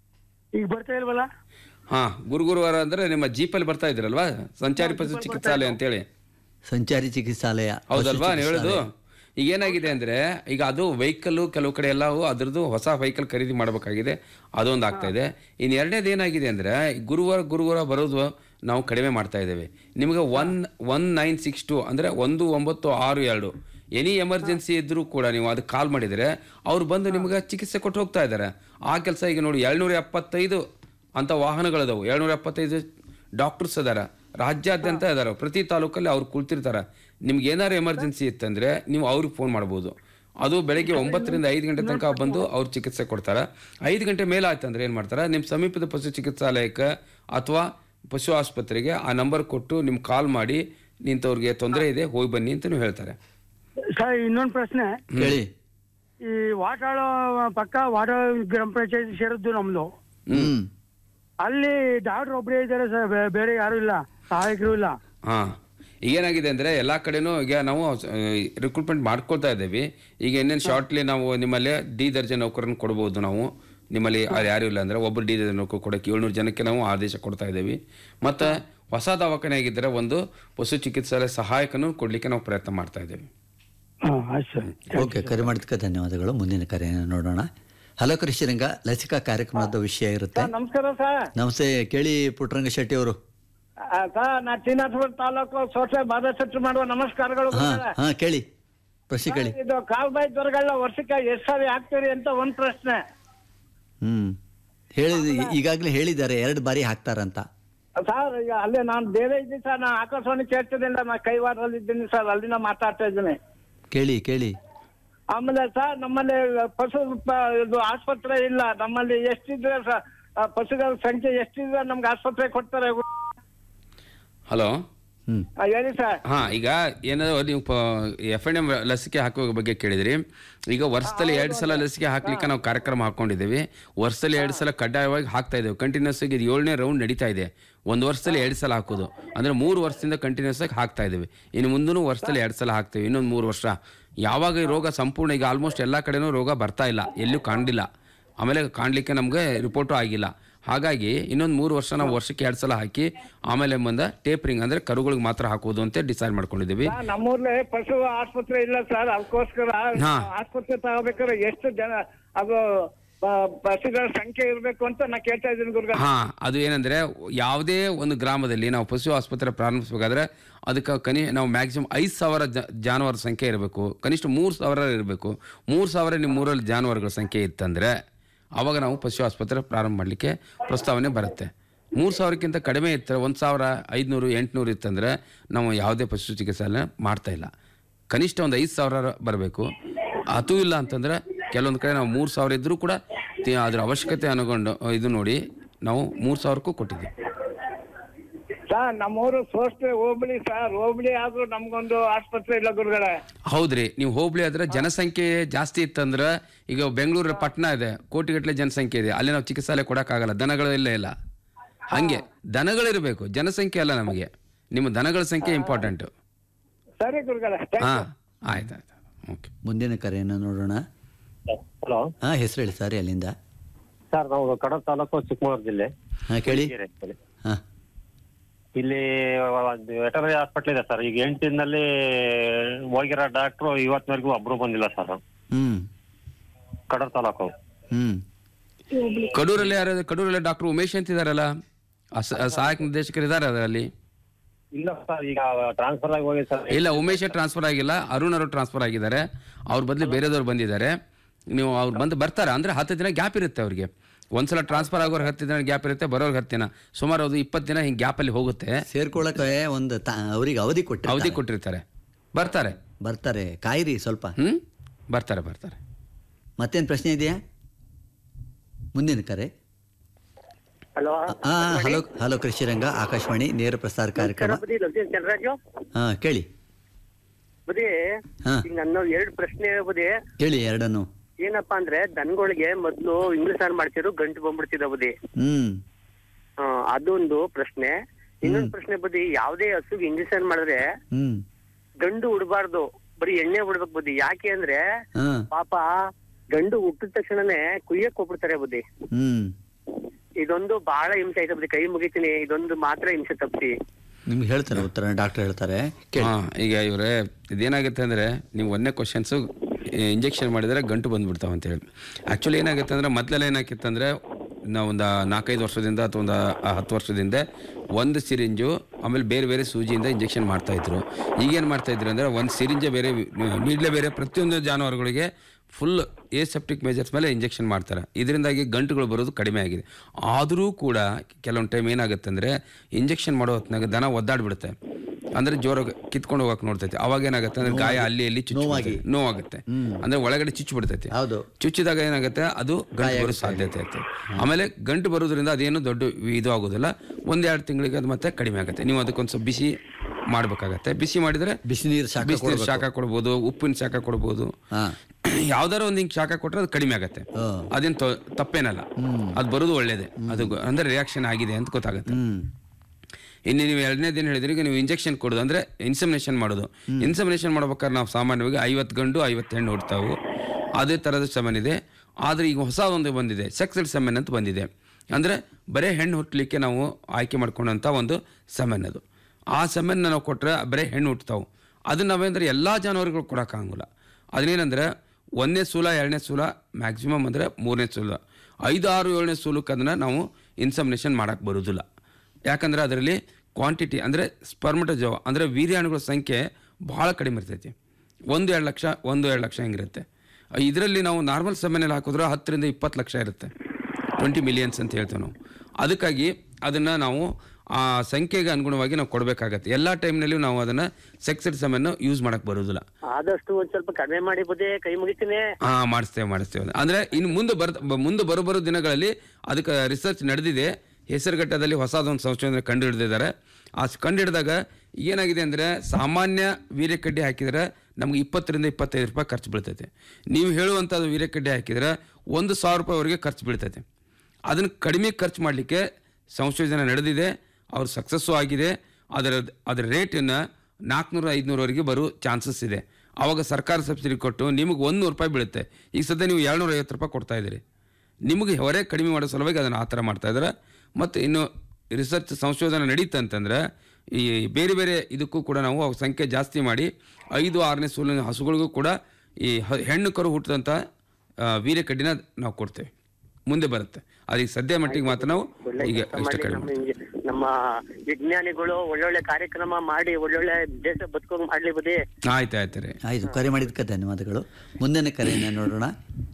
ಈಗ ಬರ್ತಾ ಇಲ್ವಲ್ಲ ಹಾ ಗುರು ಗುರುವಾರ ಅಂದ್ರೆ ನಿಮ್ಮ ಜೀಪಲ್ಲಿ ಬರ್ತಾ ಇದ್ರಲ್ವಾ ಸಂಚಾರಿ ಪಶು ಚಿಕಿತ್ಸಾಲಯ ಅಂತೇಳಿ ಸಂಚಾರಿ ಚಿಕಿತ್ಸಾಲಯ ಹೌದಲ್ವಾ ಪಶು ನೀವು ಹೇಳುದು ಚಿಕಿತ್ಸಾಲಯ. ಈಗ ಏನಾಗಿದೆ ಅಂದ್ರೆ ಈಗ ಅದು ವೆಹಿಕಲ್ ಕೆಲವು ಕಡೆ ಎಲ್ಲ ಅದ್ರದ್ದು ಹೊಸ ವೆಹಿಕಲ್ ಖರೀದಿ ಮಾಡಬೇಕಾಗಿದೆ ಅದೊಂದು ಆಗ್ತಾ ಇದೆ ಇನ್ನು ಎರಡನೇದು ಏನಾಗಿದೆ ಅಂದ್ರೆ ಈ ಗುರುವಾರ ಗುರುವಾರ ಬರೋದು ನಾವು ಕಡಿಮೆ ಮಾಡ್ತಾ ಇದ್ದೇವೆ ನಿಮಗೆ one one nine six two ಅಂದ್ರೆ ಒಂದು ಒಂಬತ್ತು ಆರು ಎರಡು ಎನಿ ಎಮರ್ಜೆನ್ಸಿ ಇದ್ರೂ ಕೂಡ ನೀವು ಅದಕ್ಕೆ ಕಾಲ್ ಮಾಡಿದರೆ ಅವ್ರು ಬಂದು ನಿಮಗೆ ಚಿಕಿತ್ಸೆ ಕೊಟ್ಟು ಹೋಗ್ತಾ ಇದ್ದಾರೆ ಆ ಕೆಲಸ ಈಗ ನೋಡಿ ಏಳ್ನೂರ ಎಪ್ಪತ್ತೈದು ಅಂತ ವಾಹನಗಳದಾವು ಏಳ್ನೂರ ಎಪ್ಪತ್ತೈದು ಡಾಕ್ಟರ್ಸ್ ಅದಾರ ರಾಜ್ಯಾದ್ಯಂತ ಇದಾರೆ ಪ್ರತಿ ತಾಲೂಕಲ್ಲಿ ಅವ್ರು ಕುಳ್ತಿರ್ತಾರೆ ನಿಮ್ಗೆ ಏನಾದ್ರು ಎಮರ್ಜೆನ್ಸಿ ಇತ್ತಂದ್ರೆ ನೀವು ಅವ್ರಿಗೆ ಫೋನ್ ಮಾಡ್ಬೋದು ಅದು ಬೆಳಗ್ಗೆ ಒಂಬತ್ತರಿಂದ ಐದು ಗಂಟೆ ತನಕ ಬಂದು ಅವ್ರು ಚಿಕಿತ್ಸೆ ಕೊಡ್ತಾರೆ ಐದು ಗಂಟೆ ಮೇಲೆ ಆಯ್ತಂದ್ರೆ ಏನು ಮಾಡ್ತಾರೆ ನಿಮ್ಮ ಸಮೀಪದ ಪಶು ಚಿಕಿತ್ಸಾಲಯಕ್ಕೆ ಅಥವಾ ಪಶು ಆಸ್ಪತ್ರೆಗೆ ಆ ನಂಬರ್ ಕೊಟ್ಟು ನಿಮ್ಗೆ ಕಾಲ್ ಮಾಡಿ ನಿಂತವ್ರಿಗೆ ತೊಂದರೆ ಇದೆ ಹೋಗಿ ಬನ್ನಿ ಅಂತ ನೀವು ಹೇಳ್ತಾರೆ ಸರ್ ಇನ್ನೊಂದು ಪ್ರಶ್ನೆ ಕೇಳಿ ಈ ವಾಟಾಳ ಪಕ್ಕ ವಾಟಾಳ ಗ್ರಾಮ ಪಂಚಾಯತ್ ಸೇರಿದ್ದು ನಮ್ದು ಹ್ಮ್ ಅಲ್ಲಿ ಡಾಕ್ಟರ್ ಒಬ್ಬರೇ ಇದ್ದಾರೆ ಸರ್ ಬೇ- ಬೇರೆ ಯಾರು ಇಲ್ಲ ಸಹಾಯಕರು ಇಲ್ಲ ಹಾ ಏನಾಗಿದೆ ಅಂದ್ರೆ ಎಲ್ಲಾ ಕಡೆನೂ ಈಗ ನಾವು ರಿಕ್ರೂಟ್ಮೆಂಟ್ ಮಾಡ್ಕೊಳ್ತಾ ಇದ್ದೀವಿ ಈಗ ಇನ್ನೇನು ಶಾರ್ಟ್ಲಿ ನಾವು ನಿಮ್ಮಲ್ಲಿ ಡಿ ದರ್ಜೆ ನೌಕರನ್ನು ಕೊಡ್ಬೋದು ನಾವು ನಿಮ್ಮಲ್ಲಿ ಅದು ಯಾರು ಇಲ್ಲ ಅಂದ್ರೆ ಒಬ್ಬರು ಡಿ ದರ್ಜೆ ನೌಕರು ಕೊಡಕ್ಕೆ ಏಳ್ನೂರು ಜನಕ್ಕೆ ನಾವು ಆದೇಶ ಕೊಡ್ತಾ ಇದ್ದೀವಿ ಮತ್ತು ಹೊಸ ದವಾಖಾನೆ ಆಗಿದ್ದರೆ ಒಂದು ಪಶು ಚಿಕಿತ್ಸಾಲಯ ಸಹಾಯಕನೂ ಕೊಡಲಿಕ್ಕೆ ನಾವು ಪ್ರಯತ್ನ ಮಾಡ್ತಾ ಇದ್ದೀವಿ ಹಾಂ ಆಯ್ತು ಸರ್ ಓಕೆ ಕರೆ ಮಾಡಿದ್ದಕ್ಕೆ ಧನ್ಯವಾದಗಳು ಮುಂದಿನ ಕರೆಯನ್ನು ನೋಡೋಣ ಹಲೋ ಕೃಷಿರಂಗ ಲಸಿಕಾ ಕಾರ್ಯಕ್ರಮದ ವಿಷಯ ಇರುತ್ತೆ ನಮಸ್ಕಾರ ಸರ್ ನಮಸ್ತೆ ಕೇಳಿ ಪುಟ್ಟರಂಗ ಶೆಟ್ಟಿ ಅವರು ಆ, ಸರ್ ನಾ ಶ್ರೀನಾಥಪುರ ತಾಲೂಕು ಸೋಸೆ ಬಾಧಶೆಟ್ಟಿ ಮಾಡುವ ನಮಸ್ಕಾರಗಳು ಹಾ ಗುರುಗಳೇ. ಹಾ ಕೇಳಿ ಪ್ರಶ್ನೆ ಕೇಳಿ ಇದು ಕಾಲ್ಬಾಯಿ ಜ್ವರಗಳನ್ನ ವರ್ಷಕ್ಕೆ ಎಷ್ಟು ಸಾರಿ ಹಾಕ್ತೀರಿ ಅಂತ ಒಂದ್ ಪ್ರಶ್ನೆ ಹ್ಮ್ ಹೇಳಿದ ಈಗಾಗಲೇ ಹೇಳಿದ್ದಾರೆ ಎರಡು ಬಾರಿ ಹಾಕ್ತಾರಂತ ಸರ್ ಈಗ ಅಲ್ಲೇ ನಾನು ಬೇರೆ ಇದ್ದೀನಿ ಸರ್ ನಾನು ಆಕಾಶವಾಣಿ ಕೇಳ್ತಿದ್ದಿಲ್ಲ ನಾ ಕೈವಾರದಲ್ಲಿ ಇದ್ದೀನಿ ಸರ್ ಅಲ್ಲಿಂದ ಮಾತಾಡ್ತಾ ಇದ್ದೀನಿ ಕೇಳಿ ಕೇಳಿ ಆಮೇಲೆ ಸರ್ ನಮ್ಮಲ್ಲಿ ಪಶು ಪ- ಇದು ಆಸ್ಪತ್ರೆ ಇಲ್ಲ ನಮ್ಮಲ್ಲಿ ಎಷ್ಟಿದ್ರೆ ಸರ್ ಆ, ಪಶುಗಳ ಸಂಖ್ಯೆ ಎಷ್ಟಿದ್ರೆ ನಮ್ಗೆ ಆಸ್ಪತ್ರೆ ಕೊಡ್ತಾರೆ ಹಲೋ ಹೇಳಿ ಸರ್ ಹಾ ಈಗ ಏನಾದ್ರು ನೀವು ಎಫ್ ಎನ್ ಎಂ ಲಸಿಕೆ ಹಾಕುವ ಬಗ್ಗೆ ಕೇಳಿದ್ರಿ ಈಗ ವರ್ಷದಲ್ಲಿ ಎರಡು ಸಲ ಲಸಿಕೆ ಹಾಕ್ಲಿಕ್ಕೆ ನಾವು ಕಾರ್ಯಕ್ರಮ ಹಾಕೊಂಡಿದ್ದೀವಿ ವರ್ಷದಲ್ಲಿ ಎರಡು ಸಲ ಕಡ್ಡಾಯವಾಗಿ ಹಾಕ್ತಾ ಇದ್ದೇವೆ ಕಂಟಿನ್ಯೂಸ್ ಆಗಿ ಇದು ಏಳನೇ ರೌಂಡ್ ನಡೀತಾ ಇದೆ ಒಂದು ವರ್ಷದಲ್ಲಿ ಎರಡು ಸಲ ಹಾಕೋದು ಅಂದ್ರೆ ಮೂರು ವರ್ಷದಿಂದ ಕಂಟಿನ್ಯೂಸ್ ಆಗಿ ಹಾಕ್ತಾ ಇದ್ದೀವಿ ಇನ್ನು ಮುಂದೂ ವರ್ಷದಲ್ಲಿ ಎರಡು ಸಲ ಹಾಕ್ತೇವೆ ಇನ್ನೊಂದು ಮೂರು ವರ್ಷ ಯಾವಾಗ ಈ ರೋಗ ಸಂಪೂರ್ಣ ಈಗ ಆಲ್ಮೋಸ್ಟ್ ಎಲ್ಲ ಕಡೆನೂ ರೋಗ ಬರ್ತಾ ಇಲ್ಲ ಎಲ್ಲೂ ಕಾಣಲಿಲ್ಲ ಆಮೇಲೆ ಕಾಣಲಿಕ್ಕೆ ನಮಗೆ ರಿಪೋರ್ಟು ಆಗಿಲ್ಲ ಹಾಗಾಗಿ ಇನ್ನೊಂದು ಮೂರು ವರ್ಷ ನಾವು ವರ್ಷಕ್ಕೆ ಎರಡು ಸಲ ಹಾಕಿ ಆಮೇಲೆ ಮುಂದ ಟೇಪ್ರಿಂಗ್ ಅಂದ್ರೆ ಕರುಗಳಿಗೆ ಮಾತ್ರ ಹಾಕೋದು ಅಂತ ಡಿಸೈಡ್ ಮಾಡ್ಕೊಂಡಿದ್ದೀವಿ ಸರ್, ನಮ್ಮೂರ್ಲಿ ಪಶು ಆಸ್ಪತ್ರೆ ಇಲ್ಲ ಸರ್ ಅದಕ್ಕೋಸ್ಕರ ಹಾ. ಆಸ್ಪತ್ರೆ ತಗೋಬೇಕಾದ್ರೆ ಎಷ್ಟು ಜನ ಅದು ಬ- ಪಶುಗಳ ಸಂಖ್ಯೆ ಇರ್ಬೇಕು ಅಂತ ನಾ ಕೇಳ್ತಾ ಇದ್ದೀನಿ ಗುರುಗ ಹಾ ಅದು ಏನಂದ್ರೆ ಯಾವುದೇ ಒಂದು ಗ್ರಾಮದಲ್ಲಿ ನಾವು ಪಶು ಆಸ್ಪತ್ರೆ ಪ್ರಾರಂಭಿಸಬೇಕಾದ್ರೆ ಅದಕ್ಕೆ ಕನಿ ನಾವು ಮ್ಯಾಕ್ಸಿಮಮ್ ಐದು ಸಾವಿರ ಜ- ಜಾನುವಾರು ಸಂಖ್ಯೆ ಇರಬೇಕು ಕನಿಷ್ಠ ಮೂರು ಸಾವಿರ ಇರಬೇಕು ಮೂರು ಸಾವಿರ ನಿಮ್ಮ ಮೂರಲ್ಲಿ ಜಾನುವಾರುಗಳ ಸಂಖ್ಯೆ ಇತ್ತಂದ್ರೆ ಆವಾಗ ನಾವು ಪಶು ಆಸ್ಪತ್ರೆ ಪ್ರಾರಂಭ ಮಾಡಲಿಕ್ಕೆ ಪ್ರಸ್ತಾವನೆ ಬರುತ್ತೆ ಮೂರು ಸಾವಿರಕ್ಕಿಂತ ಕಡಿಮೆ ಇತ್ತು ಒಂದು ಸಾವಿರ ಐದುನೂರು ಎಂಟುನೂರು ಇತ್ತಂದ್ರೆ ನಾವು ಯಾವುದೇ ಪಶು ಚಿಕಿತ್ಸೆನ ಮಾಡ್ತಾ ಇಲ್ಲ ಕನಿಷ್ಠ ಒಂದು ಐದು ಸಾವಿರ ಬರಬೇಕು ಅದು ಇಲ್ಲ ಅಂತಂದ್ರೆ ಕೆಲವೊಂದು ಕಡೆ ನಾವು ಮೂರು ಸಾವಿರ ಇದ್ದರೂ ಕೂಡ ತಿ- ಅದ್ರ ಅವಶ್ಯಕತೆ ಅನುಗೊಂಡು ಇದು ನೋಡಿ ನಾವು ಮೂರು ಸಾವಿರಕ್ಕೂ ಕೊಟ್ಟಿದ್ದೀವಿ ಸರ್ ನಮ್ಮೂರು ಸೋಸ್ತೆ ಹೋಬಳಿ ಸರ್ ಹೋಬಳಿ ಆದ್ರೂ ನಮ್ಗೊಂದು ಆಸ್ಪತ್ರೆ ಇಲ್ಲ ಗುರುಗಳೇ ಹೌದ್ರಿ ನೀವು ಹೋಬಳಿ ಆದ್ರೆ ಜನಸಂಖ್ಯೆ ಜಾಸ್ತಿ ಇತ್ತಂದ್ರೆ ಈಗ ಬೆಂಗಳೂರು ಪಟ್ಟಣ ಇದೆ ಕೋಟಿಗಟ್ಟಲೆ ಜನಸಂಖ್ಯೆ ಇದೆ ಅಲ್ಲಿ ನಾವು ಚಿಕಿತ್ಸಾಲಯ ಕೊಡೋಕ್ಕಾಗಲ್ಲ ದನಗಳು ಇಲ್ಲ ಇಲ್ಲ ಹಂಗೆ ದನಗಳಿರಬೇಕು ಜನಸಂಖ್ಯೆ ಅಲ್ಲ ನಮಗೆ ನಿಮ್ಮ ದನಗಳ ಸಂಖ್ಯೆ ಇಂಪಾರ್ಟೆಂಟು ಸರಿ ಗುರುಗಳೇ ಹಾ ಆಯ್ತು ಆಯ್ತು ಓಕೆ ಮುಂದಿನ ಕರೆಯನ್ನು ನೋಡೋಣ ಹಲೋ ಹಾ ಹೆಸರು ಹೇಳಿ ಸರ್ ಅಲ್ಲಿಂದ ಸರ್ ನಾವು ಕಡಬ ತಾಲೂಕು ಚಿಕ್ಕಮಗಳೂರು ಜಿಲ್ಲೆ ಹಾ ಕೇಳಿ ಕೆರೆ ಅಂತೇಳಿ. ಹಾ ಇಲ್ಲಿ ವೆಟರ್ನರಿ ಹಾಸ್ಪಿಟ್ಲ್ ಇದೆ ಸರ್ ಈಗ ಎಂಟು ದಿನದಲ್ಲಿ ಹೋಗಿರೋ ಡಾಕ್ಟ್ರು ಇವತ್ತಿನವರೆಗೂ ಒಬ್ರು ಬಂದಿಲ್ಲ ಸರ್ ಹ್ಮ್ ಕಡಬ ತಾಲೂಕು ಹ್ಮ್ ಕಡೂರಲ್ಲಿ ಯಾರು ಕಡೂರಲ್ಲಿ ಡಾಕ್ಟರ್ ಉಮೇಶ್ ಅಂತ ಇದಾರಲ್ಲ ಅಸ- ಸಹಾಯಕ ನಿರ್ದೇಶಕರು ಇದಾರೆ ಅದರಲ್ಲಿ ಇಲ್ಲ ಸರ್ ಈಗ ಟ್ರಾನ್ಸ್ಫರ್ ಆಗಿ ಹೋಗಿದೆ ಸರ್ ಇಲ್ಲ ಉಮೇಶ್ ಟ್ರಾನ್ಸ್ಫರ್ ಆಗಿಲ್ಲ ಅರುಣ್ ಅವರು ಟ್ರಾನ್ಸ್ಫರ್ ಆಗಿದ್ದಾರೆ ಅವ್ರ ಬದಲು ಬೇರೆದವ್ರು ಬಂದಿದ್ದಾರೆ ನೀವು ಅವ್ರು ಬಂದು ಬರ್ತಾರೆ ಅಂದ್ರೆ ಹತ್ತು ದಿನ ಗ್ಯಾಪ್ ಇರುತ್ತೆ ಅವ್ರಿಗೆ ಒಂದ್ಸಲ ಟ್ರಾನ್ಸ್ಫರ್ ಆಗೋರ್ಗೆ ಹತ್ತು ದಿನ ಗ್ಯಾಪ್ ಇರುತ್ತೆ ಬರೋರ್ಗೆ ಹತ್ತು ದಿನ ಸುಮಾರು ಅದು ಇಪ್ಪತ್ತು ದಿನ ಹಿಂಗೆ ಗ್ಯಾಪಲ್ಲಿ ಹೋಗುತ್ತೆ ಸೇರ್ಕೊಳ್ಳಕ್ಕೆ ಒಂದು ತ- ಅವ್ರಿಗೆ ಅವಧಿ ಕೊಟ್ಟು ಅವಧಿ ಕೊಟ್ಟಿರ್ತಾರೆ ಬರ್ತಾರೆ ಬರ್ತಾರೆ ಕಾಯಿರಿ ಸ್ವಲ್ಪ ಹ್ಮ್ ಬರ್ತಾರೆ ಬರ್ತಾರೆ ಮತ್ತೇನು ಪ್ರಶ್ನೆ ಇದೆಯಾ ಮುಂದಿನ ಕರೆ ಹಲೋ ಹಾ ಹಲೋ ಹಲೋ ಕೃಷಿರಂಗ ಆಕಾಶವಾಣಿ ನೇರ ಪ್ರಸಾರ ಕಾರ್ಯಕ್ರಮ ಬದಿ ಲಕ್ಷ್ಮೀ ಚಂದ್ರರಾಜು ಹಾ ಕೇಳಿ ಬದಿ ಹಾ. ಈಗ ನನ್ನ ಎರಡು ಪ್ರಶ್ನೆ ಬದಿ ಕೇಳಿ ಎರಡನ್ನು ಏನಪ್ಪಾ ಅಂದ್ರೆ ದನಗಳಿಗೆ ಮೊದ್ಲು ಇಂಗ್ಲಿಷ್ ಮಾಡ್ತಿದ್ರು ಗಂಟು ಬಂದ್ಬಿಡ್ತಿದ್ದ ಬದಿ ಹ್ಮ್ ಆ, ಅದೊಂದು ಪ್ರಶ್ನೆ ಇನ್ನೊಂದು ಪ್ರಶ್ನೆ ಬದಿ ಯಾವ್ದೇ ಹಸುಗೆ ಇಂಜೆಕ್ಷನ್ ಮಾಡಿದ್ರೆ ಹ್ಮ್ ಗಂಡು ಉಡ್ಬಾರ್ದು ಬರೀ ಎಣ್ಣೆ ಬಿಡ್ಬೇಕು ಬುದ್ಧಿ ಯಾಕೆ ಅಂದ್ರೆ ಹಾ ಪಾಪ ಗಂಡು ಹುಟ್ಟಿದ ತಕ್ಷಣನೇ ಕುಯ್ಯಕ್ ಹೋಗ್ಬಿಡ್ತಾರೆ ಬುದ್ಧಿ ಹ್ಮ್ ಇದೊಂದು ಬಹಳ ಹಿಂಸೆ ಆಯ್ತು ಬುದ್ಧಿ ಕೈ ಮುಗಿತೀನಿ ಇದೊಂದು ಮಾತ್ರ ಹಿಂಸೆ ತಪ್ಪಿಸಿ ನಿಮ್ಗೆ ಹೇಳ್ತಾರೆ ಉತ್ತರ ಡಾಕ್ಟರ್ ಹೇಳ್ತಾರೆ ಕೇಳಿ ಹಾ ಈಗ ಇವ್ರೆ ಇದೇನಾಗುತ್ತೆ ಅಂದ್ರೆ ನೀವು ಒಂದನೇ ಕ್ವಶನ್ಸು ಇಂಜೆಕ್ಷನ್ ಮಾಡಿದರೆ ಗಂಟು ಬಂದ್ಬಿಡ್ತಾವೆ ಅಂತ ಹೇಳಿ ಆ್ಯಕ್ಚುಲಿ ಏನಾಗುತ್ತೆ ಅಂದ್ರೆ ಮೊದಲೆಲ್ಲ ಏನಾಗಿತ್ತು ಅಂದ್ರೆ ನಾವು ಒಂದು ನಾಲ್ಕೈದು ವರ್ಷದಿಂದ ಅಥವಾ ಒಂದು ಹತ್ತು ವರ್ಷದಿಂದ ಒಂದು ಸಿರಿಂಜು ಆಮೇಲೆ ಬೇರೆ ಬೇರೆ ಸೂಜಿಯಿಂದ ಇಂಜೆಕ್ಷನ್ ಮಾಡ್ತಾ ಇದ್ರು ಈಗೇನು ಮಾಡ್ತಾ ಇದ್ರು ಅಂದ್ರೆ ಒಂದು ಸಿರಿಂಜೆ ಬೇರೆ ನೀಡ್ಲೆ ಬೇರೆ ಪ್ರತಿಯೊಂದು ಜಾನುವಾರುಗಳಿಗೆ ಫುಲ್ ಏಸೆಪ್ಟಿಕ್ ಮೇಜರ್ಸ್ ಮೇಲೆ ಇಂಜೆಕ್ಷನ್ ಮಾಡ್ತಾರೆ ಇದರಿಂದಾಗಿ ಗಂಟುಗಳು ಬರೋದು ಕಡಿಮೆ ಆಗಿದೆ ಆದರೂ ಕೂಡ ಕೆಲವೊಂದು ಟೈಮ್ ಏನಾಗುತ್ತೆ ಅಂದರೆ ಇಂಜೆಕ್ಷನ್ ಮಾಡೋ ಹೊತ್ನಾಗ ದನ ಒದ್ದಾಡ್ಬಿಡುತ್ತೆ ಅಂದ್ರೆ ಜೋರಾಗಿ ಕಿತ್ಕೊಂಡು ಹೋಗಕ್ಕೆ ನೋಡ್ತೈತೆ ಅವಾಗ ಏನಾಗುತ್ತೆ ಅಂದ್ರೆ ಗಾಯ ಅಲ್ಲಿ ಅಲ್ಲಿ ಚುಚ್ಚಿ ನೋವಾಗುತ್ತೆ ಅಂದ್ರೆ ಒಳಗಡೆ ಚುಚ್ಚು ಬಿಡ್ತೈತೆ ಹೌದು ಚುಚ್ಚಿದಾಗ ಏನಾಗುತ್ತೆ ಅದು ಗಂಟು ಬರೋ ಸಾಧ್ಯತೆ ಇರುತ್ತೆ ಆಮೇಲೆ ಗಂಟು ಬರೋದ್ರಿಂದ ಅದೇನು ದೊಡ್ಡ ಇದು ಆಗೋದಿಲ್ಲ ಒಂದೆರಡು ತಿಂಗಳಿಗೆ ಅದು ಮತ್ತೆ ಕಡಿಮೆ ಆಗುತ್ತೆ ನೀವು ಅದಕ್ಕೊಂದು ಸ್ವಲ್ಪ ಬಿಸಿ ಮಾಡಬೇಕಾಗತ್ತೆ ಬಿಸಿ ಮಾಡಿದ್ರೆ ಬಿಸಿ ನೀರು ಶಾಖ ಬಿಸಿನೀರು ಶಾಖ ಕೊಡ್ಬೋದು ಉಪ್ಪಿನ ಶಾಖ ಕೊಡ್ಬೋದು ಹಾ ಯಾವ್ದಾರ ಒಂದು ಹಿಂಗೆ ಶಾಖ ಕೊಟ್ರೆ ಅದು ಕಡಿಮೆ ಆಗುತ್ತೆ ಹಾ. ಅದೇನು ತೊ- ತಪ್ಪೇನಲ್ಲ ಅದು ಬರೋದು ಒಳ್ಳೇದೇ ಅದು ಗೊ- ಅಂದ್ರೆ ರಿಯಾಕ್ಷನ್ ಆಗಿದೆ ಅಂತ ಗೊತ್ತಾಗುತ್ತೆ ಹ್ಮ್ ಇನ್ನು ನೀವು ಎರಡನೇ ದಿನ ಹೇಳಿದ್ರೆ ಈಗ ನೀವು ಇಂಜೆಕ್ಷನ್ ಕೊಡೋದು ಅಂದ್ರೆ ಇನ್ಸಮಿನೇಷನ್ ಮಾಡೋದು ಇನ್ಸಮಿನೇಷನ್ ಮಾಡ್ಬೇಕಾದ್ರೆ ನಾವು ಸಾಮಾನ್ಯವಾಗಿ ಐವತ್ತು ಗಂಡು ಐವತ್ತು ಹೆಣ್ಣು ಹುಡ್ತಾವು ಅದೇ ಥರದ ಸೆಮೆನ್ ಇದೆ ಆದರೆ ಈಗ ಹೊಸ ಒಂದು ಬಂದಿದೆ ಸೆಕ್ಸಲ್ ಸೆಮೆನ್ ಅಂತ ಬಂದಿದೆ ಅಂದರೆ ಬರೀ ಹೆಣ್ಣು ಹುಟ್ಟಲಿಕ್ಕೆ ನಾವು ಆಯ್ಕೆ ಮಾಡ್ಕೊಂಡಂಥ ಒಂದು ಸೆಮೆನ್ ಅದು ಆ ಸೆಮೆನ್ನ ನಾವು ಕೊಟ್ಟರೆ ಬರೀ ಹೆಣ್ಣು ಹುಟ್ಟತಾವು ಅದನ್ನ ನಾವೇಂದ್ರೆ ಎಲ್ಲ ಜಾನುವಾರುಗಳು ಕೊಡೋಕ್ಕಾಗಲ್ಲ ಅದನ್ನೇನಂದ್ರೆ ಒಂದನೇ ಸೂಲ ಎರಡನೇ ಸೂಲ ಮ್ಯಾಕ್ಸಿಮಮ್ ಅಂದರೆ ಮೂರನೇ ಸೂಲ ಐದು ಆರು ಏಳನೇ ಸೂಲಕ್ಕೆ ಅದನ್ನು ನಾವು ಇನ್ಸಮಿನೇಷನ್ ಮಾಡೋಕ್ಕೆ ಬರೋದಿಲ್ಲ ಯಾಕಂದ್ರೆ ಅದರಲ್ಲಿ ಕ್ವಾಂಟಿಟಿ ಅಂದರೆ ಸ್ಪರ್ಮಟೋಜವ ಅಂದರೆ ವೀರ್ಯಾಣುಗಳ ಸಂಖ್ಯೆ ಭಾಳ ಕಡಿಮೆ ಇರ್ತೈತಿ ಒಂದು ಎರಡು ಲಕ್ಷ ಒಂದು ಎರಡು ಲಕ್ಷ ಹಿಂಗಿರುತ್ತೆ ಇದರಲ್ಲಿ ನಾವು ನಾರ್ಮಲ್ ಸೆಮೆನಲ್ಲಿ ಹಾಕಿದ್ರೆ ಹತ್ತರಿಂದ ಇಪ್ಪತ್ತು ಲಕ್ಷ ಇರುತ್ತೆ ಟ್ವೆಂಟಿ ಮಿಲಿಯನ್ಸ್ ಅಂತ ಹೇಳ್ತೇವೆ ನಾವು ಅದಕ್ಕಾಗಿ ಅದನ್ನು ನಾವು ಆ ಸಂಖ್ಯೆಗೆ ಅನುಗುಣವಾಗಿ ನಾವು ಕೊಡಬೇಕಾಗತ್ತೆ ಎಲ್ಲ ಟೈಮ್ನಲ್ಲಿಯೂ ನಾವು ಅದನ್ನು ಸೆಕ್ಸೆಡ್ ಸೆಮೆನ್ನು ಯೂಸ್ ಮಾಡೋಕ್ಕೆ ಬರೋದಿಲ್ಲ ಆದಷ್ಟು ಒಂದ್ ಸ್ವಲ್ಪ ಕಡಿಮೆ ಮಾಡಿ ಬುದ್ಧಿ ಕೈ ಮುಗಿತೀನಿ ಹಾ ಮಾಡಿಸ್ತೇವೆ ಮಾಡಿಸ್ತೇವೆ ಅಂದ್ರೆ ಇನ್ನು ಮುಂದೆ ಬರ್ ಬ- ಮುಂದೆ ಬರೋ ಬರೋ ದಿನಗಳಲ್ಲಿ ಅದಕ್ಕೆ ರಿಸರ್ಚ್ ನಡೆದಿದೆ ಹೆಸರುಘಟ್ಟದಲ್ಲಿ ಹೊಸದೊಂದು ಸಂಶೋಧನೆ ಕಂಡು ಹಿಡಿದಿದ್ದಾರೆ ಆ ಸ್- ಕಂಡು ಹಿಡಿದಾಗ ಏನಾಗಿದೆ ಅಂದರೆ ಸಾಮಾನ್ಯ ವೀರ್ಯಕಡ್ಡಿ ಹಾಕಿದರೆ ನಮ್ಗೆ ಇಪ್ಪತ್ತರಿಂದ ಇಪ್ಪತ್ತೈದು ರೂಪಾಯಿ ಖರ್ಚು ಬೀಳ್ತೈತೆ ನೀವು ಹೇಳುವಂಥದ್ದು ವೀರ್ಯಕಡ್ಡಿ ಹಾಕಿದರೆ ಒಂದು ಸಾವಿರ ರೂಪಾಯಿವರೆಗೆ ಖರ್ಚು ಬೀಳ್ತೈತೆ ಅದನ್ನು ಕಡಿಮೆ ಖರ್ಚು ಮಾಡಲಿಕ್ಕೆ ಸಂಶೋಧನೆ ನಡೆದಿದೆ ಅವ್ರು ಸಕ್ಸಸ್ಸು ಆಗಿದೆ ಅದರ ಅದರ ರೇಟನ್ನು ನಾಲ್ಕುನೂರು ಐದುನೂರವರೆಗೆ ಬರೋ ಚಾನ್ಸಸ್ ಇದೆ ಆವಾಗ ಸರ್ಕಾರ ಸಬ್ಸಿಡಿ ಕೊಟ್ಟು ನಿಮಗೆ ಒಂದು ನೂರು ರೂಪಾಯಿ ಬೀಳುತ್ತೆ ಈಗ ಸದ್ಯ ನೀವು ಏಳ್ನೂರ ಐವತ್ತು ರೂಪಾಯಿ ಕೊಡ್ತಾ ಇದ್ದೀರಿ ನಿಮಗೆ ಹೊರೆ ಕಡಿಮೆ ಮಾಡೋ ಸಲುವಾಗಿ ಅದನ್ನು ಆ ಥರ ಮಾಡ್ತಾ ಇದ್ದಾರೆ ಮತ್ತು ಇನ್ನು ರಿಸರ್ಚ್ ಸಂಶೋಧನೆ ನಡೀತಂತಂದ್ರೆ ಈ ಬೇರೆ ಬೇರೆ ಇದಕ್ಕೂ ಕೂಡ ನಾವು ಅವು ಸಂಖ್ಯೆ ಜಾಸ್ತಿ ಮಾಡಿ ಐದು ಆರನೇ ಸೂಲಿನ ಹಸುಗಳಿಗೂ ಕೂಡ ಈ ಹ- ಹೆಣ್ಣು ಕರು ಹುಟ್ಟಿದಂಥ ವೀರ್ಯಕಡ್ಡಿನ ನಾವು ಕೊಡ್ತೇವೆ ಮುಂದೆ ಬರುತ್ತೆ ಅದೀಗ ಸದ್ಯ ಮಟ್ಟಿಗೆ ಮಾತ್ರ ನಾವು ಈಗ ಇಷ್ಟ ಕಡಿಮೆ ನಮ್ಮ ಇಂಜಿ- ನಮ್ಮ ವಿಜ್ಞಾನಿಗಳು ಒಳ್ಳೊಳ್ಳೆ ಕಾರ್ಯಕ್ರಮ ಮಾಡಿ ಒಳ್ಳೊಳ್ಳೆ ದೇಶ ಬದುಕೋಂಗ್ ಮಾಡ್ಲಿ ಬುದ್ಧಿ ಆಯ್ತು ಆಯ್ತು ರೀ ಆಯಿತು ಕರೆ ಮಾಡಿದ್ದಕ್ಕೆ ಧನ್ಯವಾದಗಳು ಮುಂದಿನ ಕರೆಯನ್ನು ನೋಡೋಣ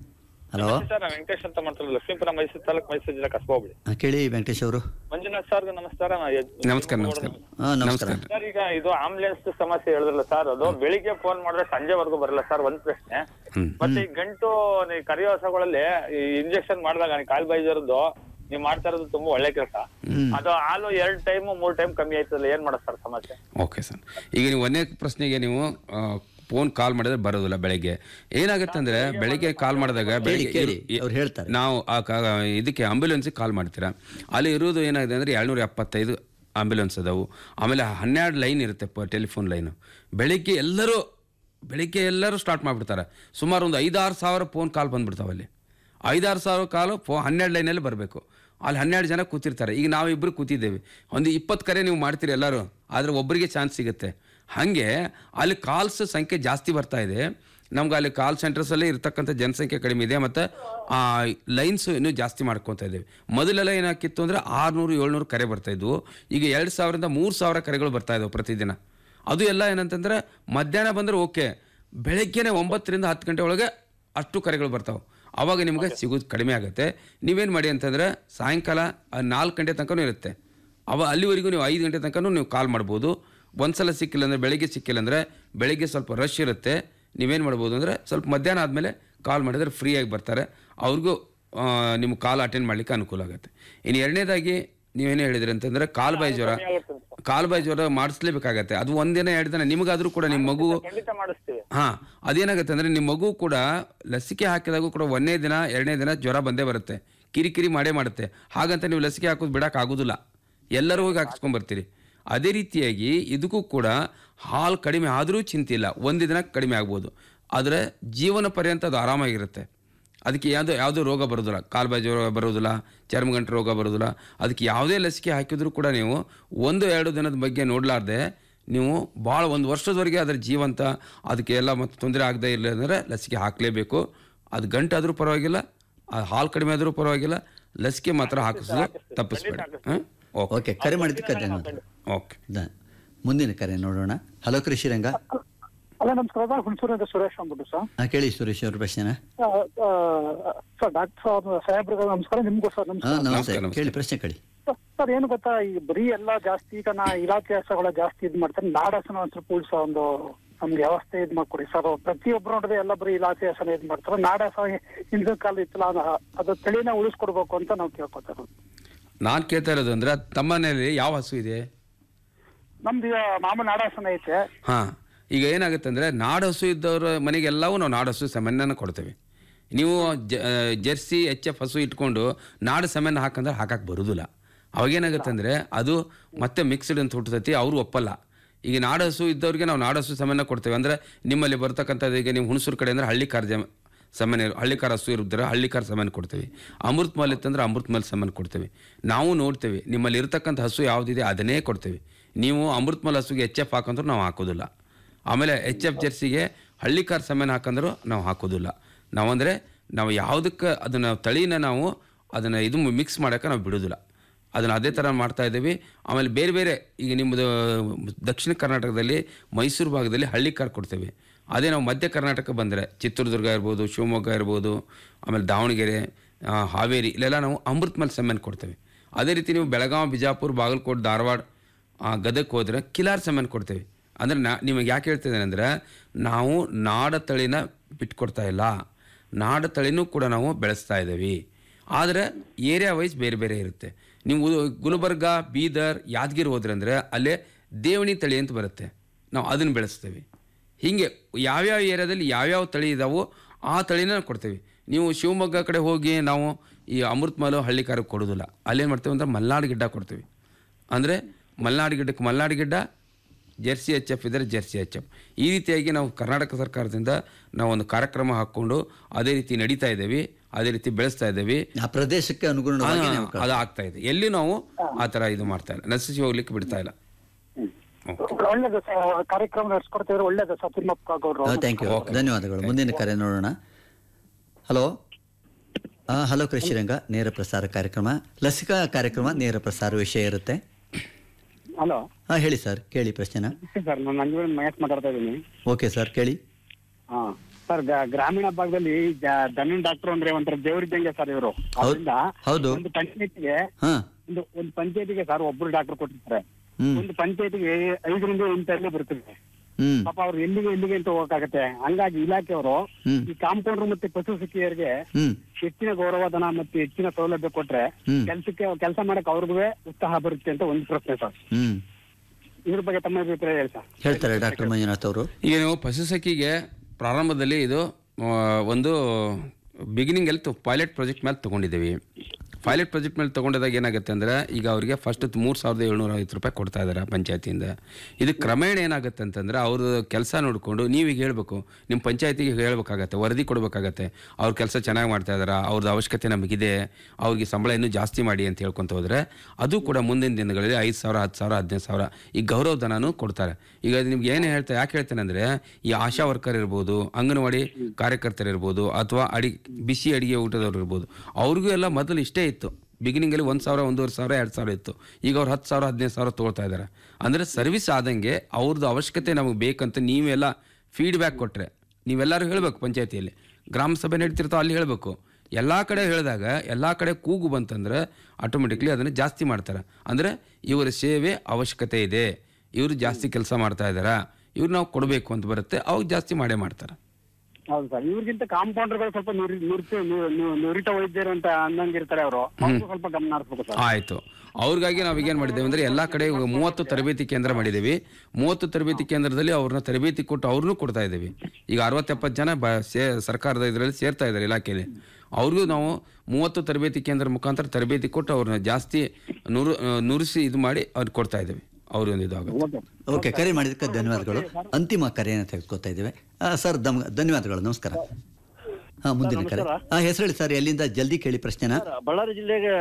ಹಲೋ ಸರ್ ನಾನು ವೆಂಕಟೇಶ್ ಅಂತ ಮಾತಾಡೋದು ಲಕ್ಷ್ಮೀಪುರ ಮೈಸೂರು ತಾಲೂಕು ಮೈಸೂರು ಜಿಲ್ಲಾ ಕಸಬಾ ಹೋಬಳಿ ಹಾಂ ಕೇಳಿ ವೆಂಕಟೇಶ್ ಅವರು ಮಂಜುನಾಥ್ ಸರ್ ನಮಸ್ಕಾರ ನಾ ಯಜ್- ನಮಸ್ಕಾರ ನಮಸ್ಕಾರ ಹಾಂ ನಮಸ್ಕಾರ ಸರ್ ಈಗ ಇದು ಆಂಬುಲೆನ್ಸ್ ಸಮಸ್ಯೆ ಹೇಳಿದ್ರಲ್ಲ ಸರ್ ಅದು ಬೆಳಿಗ್ಗೆ ಫೋನ್ ಮಾಡಿದ್ರೆ ಸಂಜೆವರೆಗೂ ಬರಲ್ಲ ಸರ್ ಒಂದ್ ಪ್ರಶ್ನೆ ಮತ್ತೆ ಈ ಗಂಟು ನೀವು ಕರಿಯೋ ಹಸುಗಳಲ್ಲಿ ಈ ಇಂಜೆಕ್ಷನ್ ಮಾಡಿದಾಗ ಕಾಲ್ ಬಾಯಿಜರದ್ದು ನೀವು ಮಾಡ್ತಾ ಇರೋದು ತುಂಬಾ ಒಳ್ಳೆ ಕೆಲಸ ಅದು ಹಾಲು ಎರಡ್ ಟೈಮ್ ಮೂರ್ ಟೈಮ್ ಕಮ್ಮಿ ಆಯ್ತಲ್ಲ ಏನ್ ಮಾಡೋದು ಸರ್ ಸಮಸ್ಯೆ ಓಕೆ ಸರ್ ಈಗ ನೀವು ಒಂದೇ ಪ್ರಶ್ನೆಗೆ ನೀವು ಫೋನ್ ಕಾಲ್ ಮಾಡಿದ್ರೆ ಬರೋದಿಲ್ಲ ಬೆಳಗ್ಗೆ ಏನಾಗುತ್ತೆ ಅಂದ್ರೆ ಬೆಳಿಗ್ಗೆ ಕಾಲ್ ಮಾಡಿದಾಗ ಬೆಳಿಗ್ಗೆ ಕೇಳಿ, ಇರು- ಅವ್ರು ಹೇಳ್ತಾರೆ. ನಾವು ಆ ಕ- ಇದಕ್ಕೆ ಆಂಬ್ಯುಲೆನ್ಸಿಗೆ ಕಾಲ್ ಮಾಡ್ತೀರಾ ಅಲ್ಲಿ ಇರೋದು ಏನಾಗಿದೆ ಅಂದರೆ ಏಳ್ನೂರ ಎಪ್ಪತ್ತೈದು ಆಂಬ್ಯುಲೆನ್ಸ್ ಅದಾವು ಆಮೇಲೆ ಹನ್ನೆರಡು ಲೈನ್ ಇರುತ್ತೆ ಪ ಟೆಲಿಫೋನ್ ಲೈನು ಬೆಳಿಗ್ಗೆ ಎಲ್ಲರೂ ಬೆಳಿಗ್ಗೆ ಎಲ್ಲರೂ ಸ್ಟಾರ್ಟ್ ಮಾಡಿಬಿಡ್ತಾರೆ ಸುಮಾರು ಒಂದು ಐದಾರು ಸಾವಿರ ಫೋನ್ ಕಾಲ್ ಬಂದ್ಬಿಡ್ತಾವೆ ಅಲ್ಲಿ ಐದಾರು ಸಾವಿರ ಕಾಲು ಫೋ ಹನ್ನೆರಡು ಲೈನಲ್ಲಿ ಬರಬೇಕು ಅಲ್ಲಿ ಹನ್ನೆರಡು ಜನ ಕೂತಿರ್ತಾರೆ ಈಗ ನಾವು ಇಬ್ಬರು ಕೂತಿದ್ದೇವೆ ಒಂದು ಇಪ್ಪತ್ತು ಕರೆ ನೀವು ಮಾಡ್ತೀರಿ ಎಲ್ಲರೂ ಆದರೆ ಒಬ್ಬರಿಗೆ ಚಾನ್ಸ್ ಸಿಗುತ್ತೆ ಹಾಗೆ ಅಲ್ಲಿ ಕಾಲ್ಸ್ ಸಂಖ್ಯೆ ಜಾಸ್ತಿ ಬರ್ತಾ ಇದೆ ನಮ್ಗೆ ಅಲ್ಲಿ ಕಾಲ್ ಸೆಂಟರ್ಸಲ್ಲೇ ಇರ್ತಕ್ಕಂಥ ಜನಸಂಖ್ಯೆ ಕಡಿಮೆ ಇದೆ ಮತ್ತು ಆ ಲೈನ್ಸ್ ಇನ್ನೂ ಜಾಸ್ತಿ ಮಾಡ್ಕೊತಾ ಇದ್ದೇವೆ ಮೊದಲೆಲ್ಲ ಏನಾಕಿತ್ತು ಅಂದರೆ ಆರುನೂರು ಏಳ್ನೂರು ಕರೆ ಬರ್ತಾ ಇದ್ವು ಈಗ ಎರಡು ಸಾವಿರದಿಂದ ಮೂರು ಸಾವಿರ ಕರೆಗಳು ಬರ್ತಾ ಇದ್ದವು ಪ್ರತಿದಿನ ಅದು ಎಲ್ಲ ಏನಂತಂದ್ರೆ ಮಧ್ಯಾಹ್ನ ಬಂದರೆ ಓಕೆ ಬೆಳಗ್ಗೆನೆ ಒಂಬತ್ತರಿಂದ ಹತ್ತು ಗಂಟೆ ಒಳಗೆ ಅಷ್ಟು ಕರೆಗಳು ಬರ್ತಾವೆ ಆವಾಗ ನಿಮಗೆ ಸಿಗೋದು ಕಡಿಮೆ ಆಗುತ್ತೆ ನೀವೇನು ಮಾಡಿ ಅಂತಂದರೆ ಸಾಯಂಕಾಲ ನಾಲ್ಕು ಗಂಟೆ ತನಕನೂ ಇರುತ್ತೆ ಅವ ಅಲ್ಲಿವರೆಗೂ ನೀವು ಐದು ಗಂಟೆ ತನಕನೂ ನೀವು ಕಾಲ್ ಮಾಡ್ಬೋದು ಒಂದ್ಸಲ ಸಿಕ್ಕಿಲ್ಲ ಅಂದರೆ ಬೆಳಗ್ಗೆ ಸಿಕ್ಕಿಲ್ಲ ಅಂದರೆ ಬೆಳಗ್ಗೆ ಸ್ವಲ್ಪ ರಶ್ ಇರುತ್ತೆ ನೀವೇನು ಮಾಡ್ಬೋದು ಅಂದರೆ ಸ್ವಲ್ಪ ಮಧ್ಯಾಹ್ನ ಆದಮೇಲೆ ಕಾಲ್ ಮಾಡಿದ್ರೆ ಫ್ರೀಯಾಗಿ ಬರ್ತಾರೆ ಅವ್ರಿಗೂ ನಿಮ್ಮ ಕಾಲ್ ಅಟೆಂಡ್ ಮಾಡಲಿಕ್ಕೆ ಅನುಕೂಲ ಆಗುತ್ತೆ ಇನ್ನು ಎರಡನೇದಾಗಿ ನೀವೇನು ಹೇಳಿದ್ರಿ ಅಂತಂದರೆ ಕಾಲು ಬಾಯಿ ಜ್ವರ ಕಾಲು ಬಾಯಿ ಜ್ವರ ಮಾಡಿಸ್ಲೇಬೇಕಾಗತ್ತೆ ಅದು ಒಂದಿನ ಎರಡು ದಿನ ನಿಮಗಾದರೂ ಕೂಡ ನಿಮ್ಮ ಮಗು ಖಂಡಿತ ಮಾಡಿಸ್ತೀವಿ ಹಾ ಅದೇನಾಗುತ್ತೆ ಅಂದ್ರೆ ನಿಮ್ಮ ಮಗು ಕೂಡ ಲಸಿಕೆ ಹಾಕಿದಾಗೂ ಕೂಡ ಒಂದನೇ ದಿನ ಎರಡನೇ ದಿನ ಜ್ವರ ಬಂದೇ ಬರುತ್ತೆ ಕಿರಿಕಿರಿ ಮಾಡೇ ಮಾಡುತ್ತೆ ಹಾಗಂತ ನೀವು ಲಸಿಕೆ ಹಾಕೋದು ಬಿಡಕ್ಕೆ ಆಗೋದಿಲ್ಲ ಎಲ್ಲರೂ ಹೋಗಿ ಹಾಕಿಸ್ಕೊಂಡ್ ಬರ್ತೀರಿ ಅದೇ ರೀತಿಯಾಗಿ ಇದಕ್ಕೂ ಕೂಡ ಹಾಲು ಕಡಿಮೆ ಆದರೂ ಚಿಂತೆ ಇಲ್ಲ ಒಂದು ದಿನ ಕಡಿಮೆ ಆಗ್ಬೋದು ಆದರೆ ಜೀವನ ಪರ್ಯಂತ ಅದು ಆರಾಮಾಗಿರುತ್ತೆ ಅದಕ್ಕೆ ಯಾವುದೋ ಯಾವುದೋ ರೋಗ ಬರೋದಿಲ್ಲ ಕಾಲ್ಬಾಯಿ ಜ್ವರ ಬರೋದಿಲ್ಲ ಚರ್ಮಗಂಟು ರೋಗ ಬರೋದಿಲ್ಲ ಅದಕ್ಕೆ ಯಾವುದೇ ಲಸಿಕೆ ಹಾಕಿದ್ರೂ ಕೂಡ ನೀವು ಒಂದು ಎರಡು ದಿನದ ಬಗ್ಗೆ ನೋಡಲಾರ್ದೆ ನೀವು ಭಾಳ ಒಂದು ವರ್ಷದವರೆಗೆ ಅದರ ಜೀವಂತ ಅದಕ್ಕೆ ಎಲ್ಲ ಮತ್ತು ತೊಂದರೆ ಆಗದೆ ಇಲ್ಲ ಅಂದರೆ ಲಸಿಕೆ ಹಾಕಲೇಬೇಕು ಅದು ಗಂಟಾದರೂ ಪರವಾಗಿಲ್ಲ ಅದು ಹಾಲು ಕಡಿಮೆ ಆದರೂ ಪರವಾಗಿಲ್ಲ ಲಸಿಕೆ ಮಾತ್ರ ಹಾಕಿಸೋದು ತಪ್ಪಿಸ್ಬೇಡಿ ಹಾಂ ಓಕೆ ಓಕೆ ಕರೆ ಮಾಡಿದ್ದಕ್ಕೆ ಧನ್ಯವಾದಗಳು ಓಕೆ ದ- ಮುಂದಿನ ಕರೆ ನೋಡೋಣ ಹಲೋ ಕೃಷಿರಂಗ ಅಲ್ಲ ನಮಸ್ಕಾರ ಹುಣಸೂರಿಂದ ಸುರೇಶ್ ಅಂದ್ಬಿಟ್ಟು ಸರ್ ಹಾಂ ಕೇಳಿ ಸುರೇಶ್ ಅವ್ರ ಪ್ರಶ್ನೆನ ಸರ್ ಡಾಕ್ಟರ್ ಸಾಹೇಬ್ರಿಗೆ ನಮಸ್ಕಾರ ನಿಮ್ಗೂ ಸರ್ ಹಾಂ ನಮಸ್ಕಾರ ನಮಸ್ತೆ ನಮಸ್ತೆ. ಕೇಳಿ ಪ್ರಶ್ನೆ ಕೇಳಿ ಸರ್ ಏನು ಗೊತ್ತಾ ಈ ಬರೀ ಎಲ್ಲ ಜಾಸ್ತಿ ಈಗ ನಾ ಇಲಾಖೆ ಹಸಗಳ ಜಾಸ್ತಿ ಇದ್ ಮಾಡ್ತಾರೆ ನಾಡಸನ ಒಂದ್ ಸ್ವಲ್ಪ ಉಳ್ಸೋ ಒಂದು ನಮ್ಗೆ ವ್ಯವಸ್ಥೆ ಇದ್ ಮಾಡ್ಕೊಡಿ ಸರ್ ಪ್ರತಿಯೊಬ್ರು ನೋಡಿದ್ರೆ ಎಲ್ಲ ಬರೀ ಇಲಾಖೆ ಹಸನ ಇದ್ ಮಾಡ್ತಾರೆ ನಾಡಸ ಹಿಂದಿನ ಕಾಲ ಇತ್ತಲ್ಲ ಅದು- ಅದು ತಳಿನ ಉಳಿಸ್ಕೊಡ್ಬೇಕು ಅಂತ ನಾವು ಕೇಳ್ಕೊತಾರೆ ನಾನು ಕೇಳ್ತಾ ಇರೋದು ಅಂದರೆ ತಮ್ಮ ಮನೆಯಲ್ಲಿ ಯಾವ ಹಸು ಇದೆ ನಮ್ದು ಈಗ ಮಾಮೂಲಿ ನಾಡಾಸನ ಐತೆ ಹಾಂ ಈಗ ಏನಾಗುತ್ತೆ ಅಂದರೆ ನಾಡು ಹಸು ಇದ್ದವ್ರ ಮನೆಗೆಲ್ಲವೂ ನಾವು ನಾಡು ಹಸು ಸೆಮೆನ್ನ ಕೊಡ್ತೇವೆ ನೀವು ಜ ಜರ್ಸಿ ಎಚ್ ಎಫ್ ಹಸು ಇಟ್ಕೊಂಡು ನಾಡು ಸೆಮೆನ್ನ ಹಾಕಂದ್ರೆ ಹಾಕಕ್ಕೆ ಬರೋದಿಲ್ಲ ಅವಾಗೇನಾಗುತ್ತೆ ಅಂದರೆ ಅದು ಮತ್ತೆ ಮಿಕ್ಸ್ಡ್ ಅಂತ ಹುಟ್ಟತೈತಿ ಅವರು ಒಪ್ಪಲ್ಲ ಈಗ ನಾಡು ಹಸು ಇದ್ದವ್ರಿಗೆ ನಾವು ನಾಡು ಹಸು ಸೆಮೆನ್ನ ಕೊಡ್ತೇವೆ ಅಂದರೆ ನಿಮ್ಮಲ್ಲಿ ಬರ್ತಕ್ಕಂಥದ್ದು ಈಗ ನೀವು ಹುಣಸೂರು ಕಡೆ ಅಂದರೆ ಹಳ್ಳಿ ಕಾರ್ ಜಮ ಸಮಾನ ಹಳ್ಳಿಕಾರ ಹಸು ಇರಿದ್ರೆ ಹಳ್ಳಿಕಾರ ಸಮಾನ ಕೊಡ್ತೇವೆ ಅಮೃತ್ ಮಾಲ್ ಇತ್ತಂದ್ರೆ ಅಮೃತ್ ಮಾಲ್ ಸಮಾನ ಕೊಡ್ತೇವೆ ನಾವು ನೋಡ್ತೇವೆ ನಿಮ್ಮಲ್ಲಿ ಇರ್ತಕ್ಕಂಥ ಹಸು ಯಾವುದಿದೆ ಅದನ್ನೇ ಕೊಡ್ತೇವೆ ನೀವು ಅಮೃತ್ ಮಾಲ್ ಹಸುಗೆ ಎಚ್ ಎಫ್ ಹಾಕಂದ್ರೂ ನಾವು ಹಾಕೋದಿಲ್ಲ ಆಮೇಲೆ ಎಚ್ ಎಫ್ ಜರ್ಸಿಗೆ ಹಳ್ಳಿಕಾರ ಸಮಾನ ಹಾಕಂದ್ರೂ ನಾವು ಹಾಕೋದಿಲ್ಲ ನಾವಂದರೆ ನಾವು ಯಾವುದಕ್ಕೆ ಅದನ್ನು ತಳಿನ ನಾವು ಅದನ್ನು ಇದು ಮಿಕ್ಸ್ ಮಾಡೋಕ್ಕೆ ನಾವು ಬಿಡೋದಿಲ್ಲ ಅದನ್ನು ಅದೇ ಥರ ಮಾಡ್ತಾ ಇದ್ದೀವಿ ಆಮೇಲೆ ಬೇರೆ ಬೇರೆ ಈಗ ನಿಮ್ಮದು ದಕ್ಷಿಣ ಕರ್ನಾಟಕದಲ್ಲಿ ಮೈಸೂರು ಭಾಗದಲ್ಲಿ ಹಳ್ಳಿ ಕಾರ್ ಕೊಡ್ತೇವೆ ಅದೇ ನಾವು ಮಧ್ಯ ಕರ್ನಾಟಕ ಬಂದರೆ ಚಿತ್ರದುರ್ಗ ಇರ್ಬೋದು ಶಿವಮೊಗ್ಗ ಇರ್ಬೋದು ಆಮೇಲೆ ದಾವಣಗೆರೆ ಆ, ಹಾವೇರಿ ಇಲ್ಲೆಲ್ಲ ನಾವು ಅಮೃತ್ ಮಲ್ ಸೆಮೆನ್ ಕೊಡ್ತೇವೆ ಅದೇ ರೀತಿ ನೀವು ಬೆಳಗಾವಿ ಬಿಜಾಪುರ ಬಾಗಲಕೋಟೆ ಧಾರವಾಡ ಆ, ಗದಗಕ್ಕೆ ಹೋದರೆ ಕಿಲಾರ್ ಸೆಮೆನ್ ಕೊಡ್ತೇವೆ ಅಂದರೆ ನಾ ನಿಮಗೆ ಯಾಕೆ ಹೇಳ್ತಿದ್ದೇನೆ ಅಂದರೆ ನಾವು ನಾಡ ತಳಿನ ಬಿಟ್ಕೊಡ್ತಾ ಇಲ್ಲ ನಾಡ ತಳಿನೂ ಕೂಡ ನಾವು ಬೆಳೆಸ್ತಾ ಇದ್ದೀವಿ ಆದರೆ ಏರಿಯಾ ವೈಸ್ ಬೇರೆ ಬೇರೆ ಇರುತ್ತೆ ನೀವು ಉ- ಗುಲ್ಬರ್ಗ ಬೀದರ್ ಯಾದಗಿರಿ ಹೋದ್ರೆ ಅಂದರೆ ಅಲ್ಲೇ ದೇವಣಿ ತಳಿ ಅಂತ ಬರುತ್ತೆ ನಾವು ಅದನ್ನು ಬೆಳೆಸ್ತೇವೆ ಹೀಗೆ ಯಾವ್ಯಾವ ಏರಿಯಾದಲ್ಲಿ ಯಾವ್ಯಾವ ತಳಿ ಇದಾವೋ ಆ ತಳಿನ ಕೊಡ್ತೇವೆ ನೀವು ಶಿವಮೊಗ್ಗ ಕಡೆ ಹೋಗಿ ನಾವು ಈ ಅಮೃತ್ ಮಹಲು ಹಳ್ಳಿಕಾರಕ್ಕೆ ಕೊಡೋದಿಲ್ಲ ಅಲ್ಲೇನು ಮಾಡ್ತೇವೆ ಅಂದ್ರೆ ಮಲ್ನಾಡು ಗಿಡ್ಡ ಕೊಡ್ತೀವಿ ಅಂದರೆ ಮಲ್ನಾಡು ಗಿಡ್ಡಕ್ಕೆ Malnad Gidda Jersey H F ಇದ್ದರೆ ಜೆರ್ಸಿ ಎಚ್ ಎಫ್ ಈ ರೀತಿಯಾಗಿ ನಾವು ಕರ್ನಾಟಕ ಸರ್ಕಾರದಿಂದ ನಾವು ಒಂದು ಕಾರ್ಯಕ್ರಮ ಹಾಕ್ಕೊಂಡು ಅದೇ ರೀತಿ ನಡೀತಾ ಇದ್ದೇವೆ ಅದೇ ರೀತಿ ಬೆಳೆಸ್ತಾ ಇದ್ದೇವೆ ಆ ಪ್ರದೇಶಕ್ಕೆ ಅನುಗುಣವಾಗಿ ಆ, ನೀವು ಕಳ್ಸಿ. ಅದು ಆಗ್ತಾ ಇದೆ ಎಲ್ಲಿ ನಾವು ಆ ಥರ ಇದು ಮಾಡ್ತಾ ಇಲ್ಲ ನಶಿಸಿ ಹೋಗ್ಲಿಕ್ಕೆ ಬಿಡ್ತಾ ಇಲ್ಲ ಒಳ್ಳೇದು ಸರ್ ಕಾರ್ಯಕ್ರಮ ನಡೆಸ್ಕೊಡ್ತಿದ್ರೆ ಒಳ್ಳೇದು ಸರ್ ತಿಮ್ಮಪ್ಪ ಗೌಡ್ರು ಥ್ಯಾಂಕ್ ಯು ಧನ್ಯವಾದಗಳು ಮುಂದಿನ ಕರೆ ನೋಡೋಣ ಹಲೋ ಹಲೋ ಕೃಷಿರಂಗ ನೇರ ಪ್ರಸಾರ ಕಾರ್ಯಕ್ರಮ ಲಸಿಕಾ ಕಾರ್ಯಕ್ರಮ ನೇರ ಪ್ರಸಾರ ವಿಷಯ ಇರುತ್ತೆ ಹಲೋ ಹಾಂ ಹೇಳಿ ಸರ್ ಕೇಳಿ ಪ್ರಶ್ನೆನ ಸರ್ ನಾನು ನಂಜುವನ್ ಮಹೇಶ್ ಮಾತಾಡ್ತಾ ಇದ್ದೀನಿ ಓಕೆ ಸರ್ ಕೇಳಿ ಹಾ ಸರ್ ಗ- ಗ್ರಾಮೀಣ ಭಾಗದಲ್ಲಿ ಜ- ದನನ್ ಡಾಕ್ಟರ್ ಅಂದ್ರೆ ಒಂಥರ ದೇವರಿದ್ದಂಗೆ ಸರ್ ಇವರು ಅದರಿಂದ ಹೌದು ಒಂದು ಪಂಚಾಯತಿಗೆ ಹಾಂ ಒಂದು ಒಂದು ಪಂಚಾಯತಿಗೆ ಸರ್ ಒಬ್ರು ಡಾಕ್ಟರ್ ಕೊಟ್ಟಿರ್ತಾರೆ ಹ್ಮ್. ಒಂದು ಪಂಚಾಯತಿಗೆ ಐದರಿಂದ ಎಂಟಲ್ಲಿ ಬರ್ತದೆ ಹ್ಮ್ ಪಾಪ ಅವ್ರು ಎಲ್ಲಿಗೆ ಎಲ್ಲಿಗೆ ಅಂತ ಹೋಗಕ್ಕಾಗತ್ತೆ ಹಂಗಾಗಿ ಇಲಾಖೆಯವರು ಹ್ಮ್. ಈ ಕಾಂಪೌಂಡರ್ ಮತ್ತೆ ಪಶು ಸಖಿಯರಿಗೆ ಹ್ಮ್ ಹೆಚ್ಚಿನ ಗೌರವಧನ ಮತ್ತೆ ಹೆಚ್ಚಿನ ಸೌಲಭ್ಯ ಕೊಟ್ರೆ ಹ್ಮ್. ಕೆಲ್ಸಕ್ಕೆ ಕೆಲಸ ಮಾಡಕ್ ಅವ್ರಿಗೂ ಉತ್ಸಾಹ ಬರುತ್ತೆ ಅಂತ ಒಂದು ಪ್ರಶ್ನೆ ಸರ್ ಹ್ಮ್ ಇದ್ರ ಬಗ್ಗೆ ತಮ್ಮ ಅಭಿಪ್ರಾಯ ಹೇಳಿ ಸರ್ ಹೇಳ್ತಾರೆ ಡಾಕ್ಟರ್ ಮಂಜುನಾಥ್ ಅವರು ಈಗ ನೀವು ಪಶುಸಖಿಗೆ ಪ್ರಾರಂಭದಲ್ಲಿ ಇದು ಆ, ಒಂದು ಬಿಗಿನಿಂಗಲ್ಲಿ ಪೈಲಟ್ ಪ್ರಾಜೆಕ್ಟ್ ಮೇಲೆ ತೊಗೊಂಡಿದ್ದೀವಿ ಪೈಲಟ್ ಪ್ರಾಜೆಕ್ಟ್ ಮೇಲೆ ತೊಗೊಂಡಿದಾಗ ಏನಾಗುತ್ತೆ ಅಂದರೆ ಈಗ ಅವರಿಗೆ ಫಸ್ಟ್ ಮೂರು ಸಾವಿರದ ಏಳ್ನೂರ ಐವತ್ತು ರೂಪಾಯಿ ಕೊಡ್ತಾ ಇದ್ದಾರೆ ಪಂಚಾಯತಿಯಿಂದ ಇದು ಕ್ರಮೇಣ ಏನಾಗುತ್ತೆ ಅಂತಂದರೆ ಅವ್ರದ್ದು ಕೆಲಸ ನೋಡಿಕೊಂಡು ನೀವೀಗ ಹೇಳಬೇಕು ನಿಮ್ಮ ಪಂಚಾಯತಿಗೆ ಹೇಳ್ಬೇಕಾಗತ್ತೆ ವರದಿ ಕೊಡಬೇಕಾಗತ್ತೆ ಅವ್ರ ಕೆಲಸ ಚೆನ್ನಾಗಿ ಮಾಡ್ತಾ ಇದ್ದಾರಾ ಅವ್ರದ್ದು ಅವಶ್ಯಕತೆ ನಮಗಿದೆ ಅವ್ರಿಗೆ ಸಂಬಳ ಇನ್ನೂ ಜಾಸ್ತಿ ಮಾಡಿ ಅಂತ ಹೇಳ್ಕೊಂತ ಹೋದರೆ ಅದು ಕೂಡ ಮುಂದಿನ ದಿನಗಳಲ್ಲಿ ಐದು ಸಾವಿರ ಹತ್ತು ಸಾವಿರ ಹದಿನೈದು ಸಾವಿರ ಈ ಗೌರವ ಧನನೂ ಕೊಡ್ತಾರೆ ಈಗ ಅದು ನಿಮ್ಗೆ ಏನು ಹೇಳ್ತಾ ಯಾಕೆ ಹೇಳ್ತೇನೆ ಅಂದರೆ ಈ ಆಶಾ ವರ್ಕರ್ ಇರ್ಬೋದು ಅಂಗನವಾಡಿ ಕಾರ್ಯಕರ್ತರು ಇರ್ಬೋದು ಅಥವಾ ಅಡಿ ಬಿಸಿ ಅಡಿಗೆ ಊಟದವ್ರು ಇರ್ಬೋದು ಅವ್ರಿಗೂ ಎಲ್ಲ ಮೊದಲು ಇಷ್ಟೇ ಇತ್ತು ಬಿಗಿನಿಂಗಲ್ಲಿ ಒಂದು ಸಾವಿರ ಒಂದೂವರೆ ಸಾವಿರ ಎರಡು ಸಾವಿರ ಇತ್ತು ಈಗ ಅವ್ರು ಹತ್ತು ಸಾವಿರ ಹದಿನೈದು ಸಾವಿರ ತೊಗೊಳ್ತಾ ಇದ್ದಾರೆ ಅಂದರೆ ಸರ್ವಿಸ್ ಆದಂಗೆ ಅವ್ರದ್ದು ಅವಶ್ಯಕತೆ ನಮಗೆ ಬೇಕಂತ ನೀವೆಲ್ಲ ಫೀಡ್ಬ್ಯಾಕ್ ಕೊಟ್ಟರೆ ನೀವೆಲ್ಲರೂ ಹೇಳಬೇಕು ಪಂಚಾಯತಿಯಲ್ಲಿ ಗ್ರಾಮ ಸಭೆ ನಡೀತಿರ್ತೋ ಅಲ್ಲಿ ಹೇಳಬೇಕು ಎಲ್ಲ ಕಡೆ ಹೇಳಿದಾಗ ಎಲ್ಲ ಕಡೆ ಕೂಗು ಬಂತಂದ್ರೆ ಆಟೋಮೆಟಿಕ್ಲಿ ಅದನ್ನು ಜಾಸ್ತಿ ಮಾಡ್ತಾರೆ ಅಂದರೆ ಇವರ ಸೇವೆ ಅವಶ್ಯಕತೆ ಇದೆ ಇವರು ಜಾಸ್ತಿ ಕೆಲಸ ಮಾಡ್ತಾ ಇದ್ದಾರಾ ಇವ್ರು ನಾವು ಕೊಡಬೇಕು ಅಂತ ಬರುತ್ತೆ ಅವಾಗ ಜಾಸ್ತಿ ಮಾಡೇ ಮಾಡ್ತಾರೆ ಹೌದು ಸರ್ ಇವ್ರಿಗಿಂತ ಕಾಂಪೌಂಡರ್ಗಳು ಸ್ವಲ್ಪ ನುರಿ ನುರಿತ ನು- ನು- ನುರಿತ ವೈದ್ಯರು ಅಂತ ಅಂದಂಗಿರ್ತಾರೆ ಅವರು ಅವ್ರು ಸ್ವಲ್ಪ ಗಮನ ಹರಿಸ್ಬೇಕು ಸರ್ ಆಯಿತು ಅವ್ರಿಗಾಗಿ ನಾವು ಈಗೇನು ಮಾಡಿದ್ದೇವೆ ಅಂದರೆ ಎಲ್ಲ ಕಡೆ ಇವಾಗ ಮೂವತ್ತು ತರಬೇತಿ ಕೇಂದ್ರ ಮಾಡಿದ್ದೀವಿ ಮೂವತ್ತು ತರಬೇತಿ ಕೇಂದ್ರದಲ್ಲಿ ಅವ್ರನ್ನ ತರಬೇತಿ ಕೊಟ್ಟು ಅವ್ರನ್ನೂ ಕೊಡ್ತಾ ಇದ್ದೀವಿ ಈಗ ಅರವತ್ತೆಪ್ಪತ್ತು ಜನ ಬ ಸೇ ಸರ್ಕಾರದ ಇದರಲ್ಲಿ ಸೇರ್ತಾ ಇದ್ದಾರೆ ಇಲಾಖೆಯಲ್ಲಿ ಅವ್ರಿಗೂ ನಾವು ಮೂವತ್ತು ತರಬೇತಿ ಕೇಂದ್ರ ಮುಖಾಂತರ ತರಬೇತಿ ಕೊಟ್ಟು ಅವ್ರನ್ನ ಜಾಸ್ತಿ ನುರು ನುರಿಸಿ ಇದು ಮಾಡಿ ಅವ್ರಿಗೆ ಕೊಡ್ತಾ ಇದ್ದೀವಿ ಅವ್ರಿಗೆ ಒಂದು ಇದಾಗುತ್ತೆ ಓಕೆ ಕರೆ ಮಾಡಿದ್ದಕ್ಕೆ ಧನ್ಯವಾದಗಳು ಅಂತಿಮ ಕರೆಯನ್ನು ತೆಗೆದುಕೊತಾ ಇದ್ದೇವೆ ಆ, ಸರ್ ದಮ್ ಧನ್ಯವಾದಗಳು ನಮಸ್ಕಾರ ಹಾಂ ಮುಂದಿನ ಕರೆ ಹಾಂ ಹೆಸರು ಹೇಳಿ ಸರ್ ಎಲ್ಲಿಂದ ಜಲ್ದಿ ಕೇಳಿ ಪ್ರಶ್ನೆನ ಬಳ್ಳಾರಿ ಜಿಲ್ಲೆಗೆ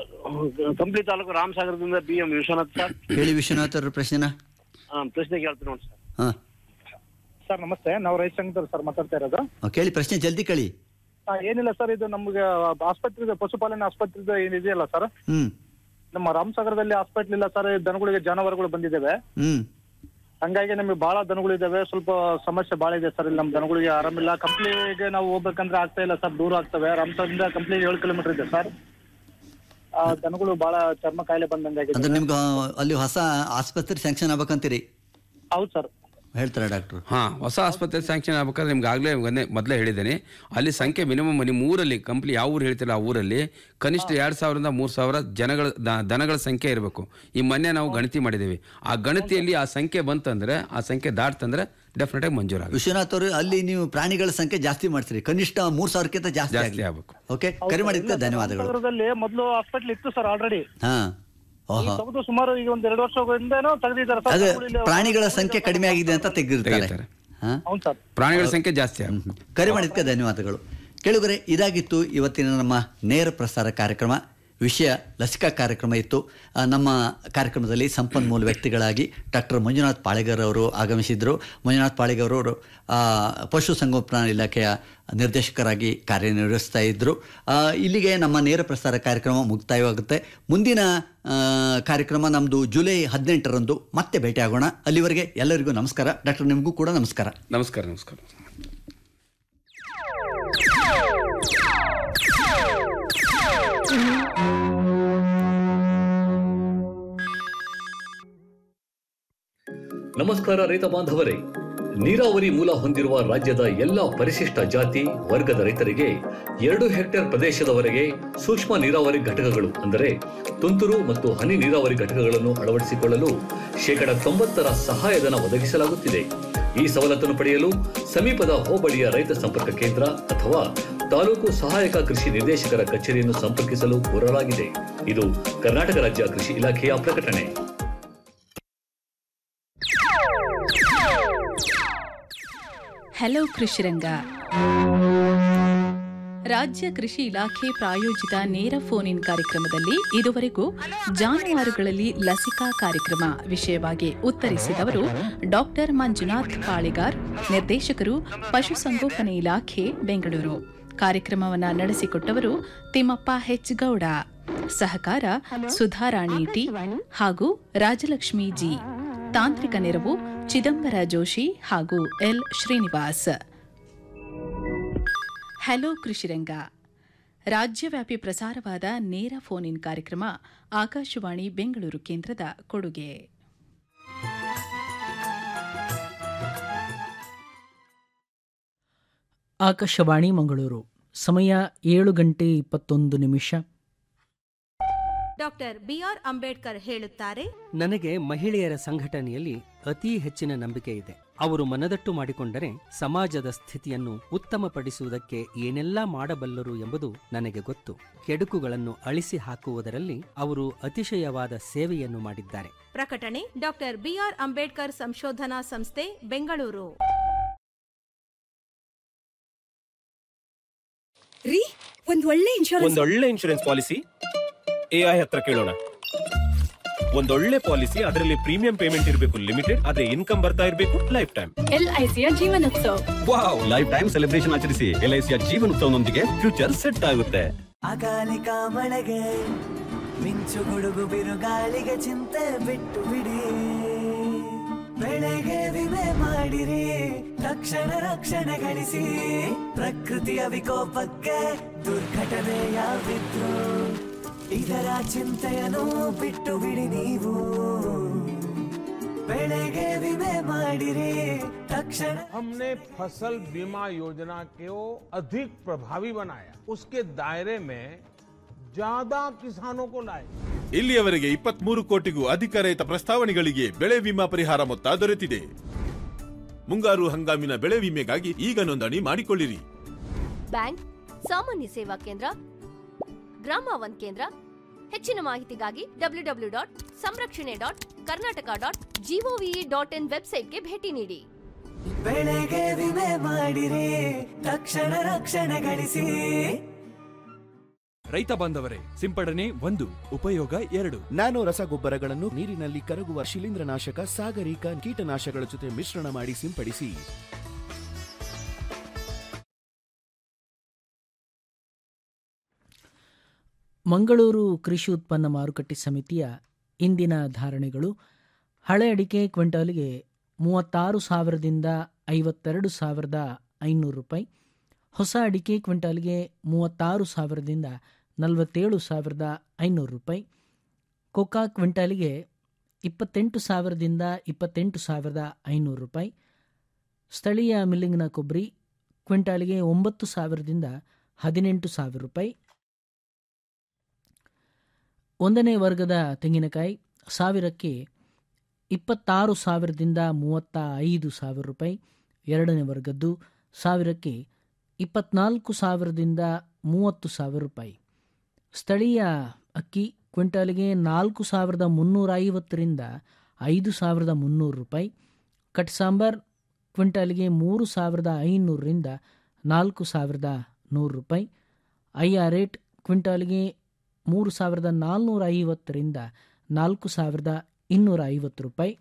ಕಂಪ್ಲಿ ತಾಲೂಕು ರಾಮಸಾಗರದಿಂದ ಬಿ ಎಂ ವಿಶ್ವನಾಥ್ ಸರ್ ಹೇಳಿ ವಿಶ್ವನಾಥ್ ಅವ್ರ ಪ್ರಶ್ನೆನ ಆ, ಪ್ರಶ್ನೆ ಕೇಳ್ತೀನಿ ನೋಡಿ ಸರ್ ಹಾಂ ಸರ್ ನಮಸ್ತೆ ನಾವು ರೈತ ಸಂಘದವ್ರು ಸರ್ ಮಾತಾಡ್ತಾ ಇರೋದು ಕೇಳಿ ಪ್ರಶ್ನೆ ಜಲ್ದಿ ಕೇಳಿ ಆ, ಏನಿಲ್ಲ ಸರ್ ಇದು ನಮ್ಗೆ ಆಸ್ಪತ್ರೆ ಪಶುಪಾಲನೆ ಆಸ್ಪತ್ರೆ ಏನಿದೆಯಲ್ಲ ಸರ್ ಹ್ಞೂ ನಮ್ಮ ರಾಮಸಾಗರದಲ್ಲಿ ಹಾಸ್ಪಿಟ್ಲ್ ಇಲ್ಲ ಸರ್ ದನಗಳಿಗೆ ಜಾನುವಾರುಗಳು ಬಂದಿದ್ದಾವೆ ಹ್ಞೂ ಹಂಗಾಗಿ ನಮಗೆ ಬಹಳ ದನಗಳಿದ್ದಾವೆ ಸ್ವಲ್ಪ ಸಮಸ್ಯೆ ಬಹಳ ಇದೆ ಸರ್ ಇಲ್ಲಿ ನಮ್ಮ ದನಗಳಿಗೆ ಆರಾಮಿಲ್ಲ ಕಂಪ್ನಿಗೆ ನಾವು ಹೋಗ್ಬೇಕಂದ್ರೆ ಆಗ್ತಾ ಇಲ್ಲ ಸರ್ ದೂರ ಆಗ್ತವೆ ರಾಮಸಾಗರದಿಂದ ಕಂಪ್ನಿಗೆ ಏಳು ಕಿಲೋಮೀಟರ್ ಇದೆ ಸರ್ ಆ ದನಗಳು ಬಹಳ ಚರ್ಮ ಕಾಯಿಲೆ ಬಂದಂಗಾಗಿದೆ ಅಂದ್ರೆ ನಿಮ್ಗೆ ಅಲ್ಲಿ ಹೊಸ ಆಸ್ಪತ್ರೆ ಸ್ಯಾಂಕ್ಷನ್ ಆಗ್ಬೇಕಂತೀರಿ ಹೌದು ಸರ್ ಹೇಳ್ತಾರೆ ಡಾಕ್ಟ್ರು ಹಾಂ ಹೊಸ ಆಸ್ಪತ್ರೆ ಸ್ಯಾಂಕ್ಷನ್ ಆಗ್ಬೇಕಾದ್ರೆ ನಿಮ್ಗೆ ಆಗಲೇ ಮೊದಲೇ ಹೇಳಿದ್ದೇನೆ ಅಲ್ಲಿ ಸಂಖ್ಯೆ ಮಿನಿಮಮ್ ನಿಮ್ಮ ಊರಲ್ಲಿ ಕಂಪ್ಲಿ ಯಾವ ಊರು ಹೇಳ್ತಿಲ್ಲ ಆ ಊರಲ್ಲಿ ಕನಿಷ್ಠ ಎರಡು ಸಾವಿರದಿಂದ ಮೂರು ಸಾವಿರ ಜನಗಳ ದ- ದನಗಳ ಸಂಖ್ಯೆ ಇರಬೇಕು ಈ ಮೊನ್ನೆ ನಾವು ಗಣತಿ ಮಾಡಿದ್ದೀವಿ ಆ ಗಣತಿಯಲ್ಲಿ ಆ ಸಂಖ್ಯೆ ಬಂತಂದ್ರೆ ಆ ಸಂಖ್ಯೆ ದಾಟ್ತಂದ್ರೆ ಡೆಫಿನೆಟ್ ಆಗಿ ಮಂಜೂರಾಗುತ್ತೆ ವಿಶ್ವನಾಥ್ ಅವರು ಅಲ್ಲಿ ನೀವು ಪ್ರಾಣಿಗಳ ಸಂಖ್ಯೆ ಜಾಸ್ತಿ ಮಾಡ್ತೀರಿ ಕನಿಷ್ಠ ಮೂರ್ ಸಾವಿರಕ್ಕಿಂತ ಜಾಸ್ತಿ ಜಾಸ್ತಿ ಆಗ್ಲಿ. ಆಗ್ಬೇಕು ಓಕೆ ಕರೆ ಮಾಡಿದ್ದಕ್ಕೆ ಧನ್ಯವಾದಗಳು ರಾಮಸಾಗರದಲ್ಲಿ ಮೊದಲು ಹಾಸ್ಪಿಟ್ಲ್ ಇತ್ತು ಸರ್ ಆಲ್ರೆಡಿ ಹಾ ಓಹೋ ತೆಗೆದು ಸುಮಾರು ಈಗ ಒಂದ್ ಎರಡು ವರ್ಷದಿಂದನೂ ತೆಗೆದಿದ್ದಾರೆ ಸರ್ ಅದೇ ದನಗಳು ಇಲ್ಲಿ- ಪ್ರಾಣಿಗಳ ಸಂಖ್ಯೆ ಕಡಿಮೆ ಆಗಿದೆ ಅಂತ ತೆಗೆದಿರ್ತಾರೆ ತೆಗಿತಾರೆ. ಹಾ ಹೌದು ಸರ್ ಪ್ರಾಣಿಗಳ ಸಂಖ್ಯೆ ಜಾಸ್ತಿ ಆಗುತ್ತೆ ಕರೆ ಮಾಡಿದ್ದಕ್ಕೆ ಧನ್ಯವಾದಗಳು ಕೇಳುಗರೆ ಇದಾಗಿತ್ತು ಇವತ್ತಿನ ನಮ್ಮ ನೇರ ಪ್ರಸಾರ ಕಾರ್ಯಕ್ರಮ ವಿಷಯ ಲಸಿಕಾ ಕಾರ್ಯಕ್ರಮ ಇತ್ತು ಆ, ನಮ್ಮ ಕಾರ್ಯಕ್ರಮದಲ್ಲಿ ಸಂಪನ್ಮೂಲ ವ್ಯಕ್ತಿಗಳಾಗಿ ಡಾಕ್ಟರ್ ಮಂಜುನಾಥ್ ಪಾಳೆಗರ್ ಅವರು ಆಗಮಿಸಿದ್ರು ಮಂಜುನಾಥ್ ಪಾಳೆಗರ್ ಅವರು ಆ, ಪಶು ಸಂಗೋಪನಾ ಇಲಾಖೆಯ ನಿರ್ದೇಶಕರಾಗಿ ಕಾರ್ಯನಿರ್ವಹಿಸ್ತಾ ಇದ್ದರು ಆ, ಇಲ್ಲಿಗೆ ನಮ್ಮ ನೇರ ಪ್ರಸಾರ ಕಾರ್ಯಕ್ರಮ ಮುಕ್ತಾಯವಾಗುತ್ತೆ ಮುಂದಿನ ಆ, ಕಾರ್ಯಕ್ರಮ ನಮ್ಮದು ಜುಲೈ ಹದಿನೆಂಟರಂದು ಮತ್ತೆ ಭೇಟಿಯಾಗೋಣ ಅಲ್ಲಿವರೆಗೆ ಎಲ್ಲರಿಗೂ ನಮಸ್ಕಾರ ಡಾಕ್ಟರ್ ನಿಮಗೂ ಕೂಡ ನಮಸ್ಕಾರ ನಮಸ್ಕಾರ ನಮಸ್ಕಾರ ನಮಸ್ಕಾರ ರೈತ ಬಾಂಧವರೇ ನೀರಾವರಿ ಮೂಲ ಹೊಂದಿರುವ ರಾಜ್ಯದ ಎಲ್ಲ ಪರಿಶಿಷ್ಟ ಜಾತಿ ವರ್ಗದ ರೈತರಿಗೆ ಎರಡು ಹೆಕ್ಟೇರ್ ಪ್ರದೇಶದವರೆಗೆ ಸೂಕ್ಷ್ಮ ನೀರಾವರಿ ಘಟಕಗಳು ಅಂದರೆ ತುಂತುರು ಮತ್ತು ಹನಿ ನೀರಾವರಿ ಘಟಕಗಳನ್ನು ಅಳವಡಿಸಿಕೊಳ್ಳಲು ಶೇಕಡ ತೊಂಬತ್ತರ ಸಹಾಯಧನ ಒದಗಿಸಲಾಗುತ್ತಿದೆ ಈ ಸವಲತ್ತನ್ನು ಪಡೆಯಲು ಸಮೀಪದ ಹೋಬಳಿಯ ರೈತ ಸಂಪರ್ಕ ಕೇಂದ್ರ ಅಥವಾ ತಾಲೂಕು ಸಹಾಯಕ ಕೃಷಿ ನಿರ್ದೇಶಕರ ಕಚೇರಿಯನ್ನು ಸಂಪರ್ಕಿಸಲು ಕೋರಲಾಗಿದೆ ಇದು ಕರ್ನಾಟಕ ರಾಜ್ಯ ಕೃಷಿ ಇಲಾಖೆಯ ಪ್ರಕಟಣೆ ಹಲೋ ಕೃಷಿರಂಗ ರಾಜ್ಯ ಕೃಷಿ ಇಲಾಖೆ ಪ್ರಾಯೋಜಿತ ನೇರ ಫೋನ್ ಇನ್ ಕಾರ್ಯಕ್ರಮದಲ್ಲಿ ಇದುವರೆಗೂ ಜಾನುವಾರುಗಳಲ್ಲಿ ಲಸಿಕಾ ಕಾರ್ಯಕ್ರಮ ವಿಷಯವಾಗಿ ಉತ್ತರಿಸಿದವರು ಡಾಕ್ಟರ್ ಮಂಜುನಾಥ್ ಪಾಳಿಗಾರ್ ನಿರ್ದೇಶಕರು ಪಶುಸಂಗೋಪನೆ ಇಲಾಖೆ ಬೆಂಗಳೂರು ಕಾರ್ಯಕ್ರಮವನ್ನು ನಡೆಸಿಕೊಟ್ಟವರು ತಿಮ್ಮಪ್ಪ ಹೆಚ್ ಗೌಡ ಸಹಕಾರ ಸುಧಾರಾಣಿ ಟಿ ಹಾಗೂ ರಾಜಲಕ್ಷ್ಮಿ ಜಿ ತಾಂತ್ರಿಕ ನೆರವು ಚಿದಂಬರ ಜೋಶಿ ಹಾಗೂ ಎಲ್ ಶ್ರೀನಿವಾಸ್ ಹಲೋ ಕೃಷಿರಂಗ ರಾಜ್ಯವ್ಯಾಪಿ ಪ್ರಸಾರವಾದ ನೇರ ಫೋನ್ ಇನ್ ಕಾರ್ಯಕ್ರಮ ಆಕಾಶವಾಣಿ ಬೆಂಗಳೂರು ಕೇಂದ್ರದ ಕೊಡುಗೆ ಆಕಾಶವಾಣಿ ಮಂಗಳೂರು ಸಮಯ ಏಳು ಗಂಟೆ ಇಪ್ಪತ್ತೊಂದು ನಿಮಿಷ ಡಾಕ್ಟರ್ ಬಿಆರ್ ಅಂಬೇಡ್ಕರ್ ಹೇಳುತ್ತಾರೆ ನನಗೆ ಮಹಿಳೆಯರ ಸಂಘಟನೆಯಲ್ಲಿ ಅತಿ ಹೆಚ್ಚಿನ ನಂಬಿಕೆ ಇದೆ ಅವರು ಮನದಟ್ಟು ಮಾಡಿಕೊಂಡರೆ ಸಮಾಜದ ಸ್ಥಿತಿಯನ್ನು ಉತ್ತಮಪಡಿಸುವುದಕ್ಕೆ ಏನೆಲ್ಲ ಮಾಡಬಲ್ಲರು ಎಂಬುದು ನನಗೆ ಗೊತ್ತು ಕೆಡುಕುಗಳನ್ನು ಅಳಿಸಿ ಹಾಕುವುದರಲ್ಲಿ ಅವರು ಅತಿಶಯವಾದ ಸೇವೆಯನ್ನು ಮಾಡಿದ್ದಾರೆ ಪ್ರಕಟಣೆ ಡಾಕ್ಟರ್ ಬಿಆರ್ ಅಂಬೇಡ್ಕರ್ ಸಂಶೋಧನಾ ಸಂಸ್ಥೆ ಬೆಂಗಳೂರು ರೀ ಒಂದ್ ಒಳ್ಳೆ ಇನ್ಶೂರೆನ್ಸ್ ಒಂದೊಳ್ಳೆ ಇನ್ಶೂರೆನ್ಸ್ ಪಾಲಿಸಿ ಎಐ ಹತ್ರ ಕೇಳೋಣ ಒಂದೊಳ್ಳೆ ಪಾಲಿಸಿ ಅದರಲ್ಲಿ ಪ್ರೀಮಿಯಂ ಪೇಮೆಂಟ್ ಇರಬೇಕು ಲಿಮಿಟೆಡ್ ಅದೇ ಇನ್ಕಮ್ ಬರ್ತಾ ಇರಬೇಕು ಲೈಫ್ ಟೈಮ್ ಎಲ್ಐಸಿಯ ಜೀವನೋತ್ಸವ ವಾವ್ ಲೈಫ್ ಟೈಮ್ ಸೆಲೆಬ್ರೇಷನ್ ಆಚರಿಸಿ ಎಲ್ಐಸಿಯ ಜೀವನೋತ್ಸವನೊಂದಿಗೆ ಫ್ಯೂಚರ್ ಸೆಟ್ ಆಗುತ್ತೆ ಅಕಾಲಿಕ ಮಳೆಗೆ ಮಿಂಚು ಗುಡುಗು ಬಿರುಗಾಳಿಗೆ ಚಿಂತೆ ಬಿಟ್ಟು ಬಿಡಿ ಬೆಳೆಗೆ ವಿಮೆ ಮಾಡಿರಿ ತಕ್ಷಣ ರಕ್ಷಣೆ ಗಳಿಸಿ ಪ್ರಕೃತಿಯ ವಿಕೋಪಕ್ಕೆ ದುರ್ಘಟನೆ ಯಾವಿದ್ರು ಇದರ ಚಿಂತೆಯನ್ನು ಬಿಟ್ಟು ಬಿಡಿ ನೀವು ಬೆಳೆಗೆ ವಿಮೆ ಮಾಡಿರಿ ತಕ್ಷಣ हमने फसल बीमा योजना को अधिक प्रभावी बनाया उसके दायरे में ज्यादा किसानों को लाए ಇಲ್ಲಿಯವರೆಗೆ ಇಪ್ಪತ್ಮೂರು ಕೋಟಿಗೂ ಅಧಿಕ ರೈತ ಪ್ರಸ್ತಾವನೆಗಳಿಗೆ ಬೆಳೆ ವಿಮಾ ಪರಿಹಾರ ಮೊತ್ತ ದೊರೆತಿದೆ ಮುಂಗಾರು ಹಂಗಾಮಿನ ಬೆಳೆ ವಿಮೆಗಾಗಿ ಈಗ ನೋಂದಣಿ ಮಾಡಿಕೊಳ್ಳಿರಿ ಬ್ಯಾಂಕ್ ಸಾಮಾನ್ಯ ಸೇವಾ ಕೇಂದ್ರ ಗ್ರಾಮ ಒನ್ ಕೇಂದ್ರ ಹೆಚ್ಚಿನ ಮಾಹಿತಿಗಾಗಿ W W dot Samrakshane dot Karnataka dot GOV dot in ವೆಬ್ಸೈಟ್ಗೆ ಭೇಟಿ ನೀಡಿ ಬೆಳೆಗೆ ವಿಮೆ ಮಾಡಿರಿ ತಕ್ಷಣ ರಕ್ಷಣೆ ಗಳಿಸಿ ರೈತ ಬಾಂಧವರೇ ಸಿಂಪಡಣೆ ಒಂದು ಉಪಯೋಗ ಎರಡು ನ್ಯಾನೋ ರಸಗೊಬ್ಬರಗಳನ್ನು ನೀರಿನಲ್ಲಿ ಕರಗುವ ಶಿಲೀಂಧ್ರನಾಶಕ ಸಾಗರಿಕ ಕೀಟನಾಶಕಗಳ ಜೊತೆ ಮಿಶ್ರಣ ಮಾಡಿ ಸಿಂಪಡಿಸಿ ಮಂಗಳೂರು ಕೃಷಿ ಉತ್ಪನ್ನ ಮಾರುಕಟ್ಟೆ ಸಮಿತಿಯ ಇಂದಿನ ಧಾರಣೆಗಳು ಹಳೆ ಅಡಿಕೆ ಕ್ವಿಂಟಾಲಿಗೆ ಮೂವತ್ತಾರು ಸಾವಿರದಿಂದ ಐವತ್ತೆರಡು ಸಾವಿರದ ಐನೂರು ರೂಪಾಯಿ ಹೊಸ ಅಡಿಕೆ ಕ್ವಿಂಟಾಲ್ಗೆ ಮೂವತ್ತಾರು ಸಾವಿರದಿಂದ ನಲವತ್ತೇಳು ಸಾವಿರದ ಐನೂರು ರೂಪಾಯಿ ಕೊಕಾ ಕ್ವಿಂಟಾಲಿಗೆ ಇಪ್ಪತ್ತೆಂಟು ಸಾವಿರದಿಂದ ಇಪ್ಪತ್ತೆಂಟು ಸಾವಿರದ ಐನೂರು ರೂಪಾಯಿ ಸ್ಥಳೀಯ ಮಿಲ್ಲಿಂಗ್ನ ಕೊಬ್ಬರಿ ಕ್ವಿಂಟಾಲಿಗೆ ಒಂಬತ್ತು ಸಾವಿರದಿಂದ ಹದಿನೆಂಟು ಸಾವಿರ ರೂಪಾಯಿ ಒಂದನೇ ವರ್ಗದ ತೆಂಗಿನಕಾಯಿ ಸಾವಿರಕ್ಕೆ ಇಪ್ಪತ್ತಾರು ಸಾವಿರದಿಂದ ಮೂವತ್ತ ಐದು ಸಾವಿರ ರೂಪಾಯಿ ಎರಡನೇ ವರ್ಗದ್ದು ಸಾವಿರಕ್ಕೆ ಇಪ್ಪತ್ನಾಲ್ಕು ಸಾವಿರದಿಂದ ಮೂವತ್ತು ಸಾವಿರ ರೂಪಾಯಿ ಸ್ಥಳೀಯ ಅಕ್ಕಿ ಕ್ವಿಂಟಾಲಿಗೆ ನಾಲ್ಕು ಸಾವಿರದ ಮುನ್ನೂರ ಐವತ್ತರಿಂದ ಐದು ಸಾವಿರದ ಮುನ್ನೂರು ರೂಪಾಯಿ ಕಟ್ ಸಾಂಬಾರ್ ಕ್ವಿಂಟಾಲಿಗೆ ಮೂರು ಸಾವಿರದ ಐನೂರರಿಂದ ನಾಲ್ಕು ಸಾವಿರದ ನೂರು ರೂಪಾಯಿ ಐ ಆರ್ ರೇಟ್ ಕ್ವಿಂಟಾಲಿಗೆ ಮೂರು ಸಾವಿರದ ನಾಲ್ನೂರ ಐವತ್ತರಿಂದ ನಾಲ್ಕು ಸಾವಿರದ ಇನ್ನೂರ ಐವತ್ತು ರೂಪಾಯಿ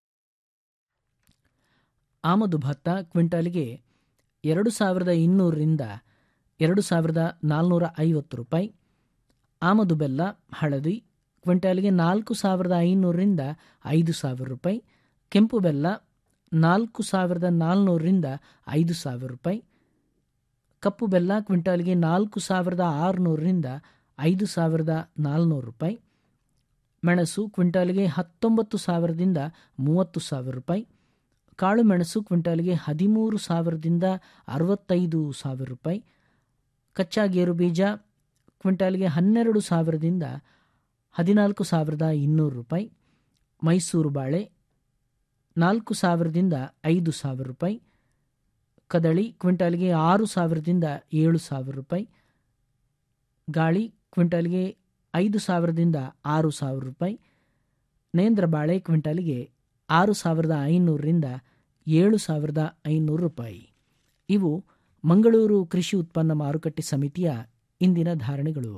ಆಮದು ಭತ್ತ ಕ್ವಿಂಟಾಲಿಗೆ ಎರಡು ಸಾವಿರದ ಇನ್ನೂರರಿಂದ ಎರಡು ಸಾವಿರದ ನಾಲ್ನೂರ ಐವತ್ತು ರೂಪಾಯಿ ಆಮದು ಬೆಲ್ಲ ಹಳದಿ ಕ್ವಿಂಟಾಲಿಗೆ ನಾಲ್ಕು ಸಾವಿರದ ಐನೂರರಿಂದ ಐದು ಸಾವಿರ ರೂಪಾಯಿ ಕೆಂಪು ಬೆಲ್ಲ ನಾಲ್ಕು ಸಾವಿರದ ನಾಲ್ನೂರರಿಂದ ಐದು ಸಾವಿರ ರೂಪಾಯಿ ಕಪ್ಪು ಬೆಲ್ಲ ಕ್ವಿಂಟಾಲ್ಗೆ ನಾಲ್ಕು ಸಾವಿರದ ಆರುನೂರರಿಂದ ಐದು ಸಾವಿರದ ನಾಲ್ನೂರು ರೂಪಾಯಿ ಮೆಣಸು ಕ್ವಿಂಟಾಲ್ಗೆ ಹತ್ತೊಂಬತ್ತು ಸಾವಿರದಿಂದ ಮೂವತ್ತು ಸಾವಿರ ರೂಪಾಯಿ ಕಾಳುಮೆಣಸು ಕ್ವಿಂಟಾಲ್ಗೆ ಹದಿಮೂರು ಸಾವಿರದಿಂದ ಅರವತ್ತೈದು ಸಾವಿರ ರೂಪಾಯಿ ಕಚ್ಚಾ ಗೇರು ಬೀಜ ಕ್ವಿಂಟಾಲ್ಗೆ ಹನ್ನೆರಡು ಸಾವಿರದಿಂದ ಹದಿನಾಲ್ಕು ಸಾವಿರದ ಇನ್ನೂರು ರೂಪಾಯಿ ಮೈಸೂರು ಬಾಳೆ ನಾಲ್ಕು ಸಾವಿರದಿಂದ ಐದು ಸಾವಿರ ರೂಪಾಯಿ ಕದಳಿ ಕ್ವಿಂಟಾಲ್ಗೆ ಆರು ಸಾವಿರದಿಂದ ಏಳು ಸಾವಿರ ರೂಪಾಯಿ ಗಾಳಿ ಕ್ವಿಂಟಾಲ್ಗೆ ಐದು ಸಾವಿರದಿಂದ ಆರು ಸಾವಿರ ರೂಪಾಯಿ ನೇಂದ್ರ ಬಾಳೆ ಕ್ವಿಂಟಾಲಿಗೆ ಆರು ಸಾವಿರದ ಐನೂರರಿಂದ ಏಳು ಸಾವಿರದ ಐನೂರು ರೂಪಾಯಿ ಇವು ಮಂಗಳೂರು ಕೃಷಿ ಉತ್ಪನ್ನ ಮಾರುಕಟ್ಟೆ ಸಮಿತಿಯ ಇಂದಿನ ಧಾರಣೆಗಳು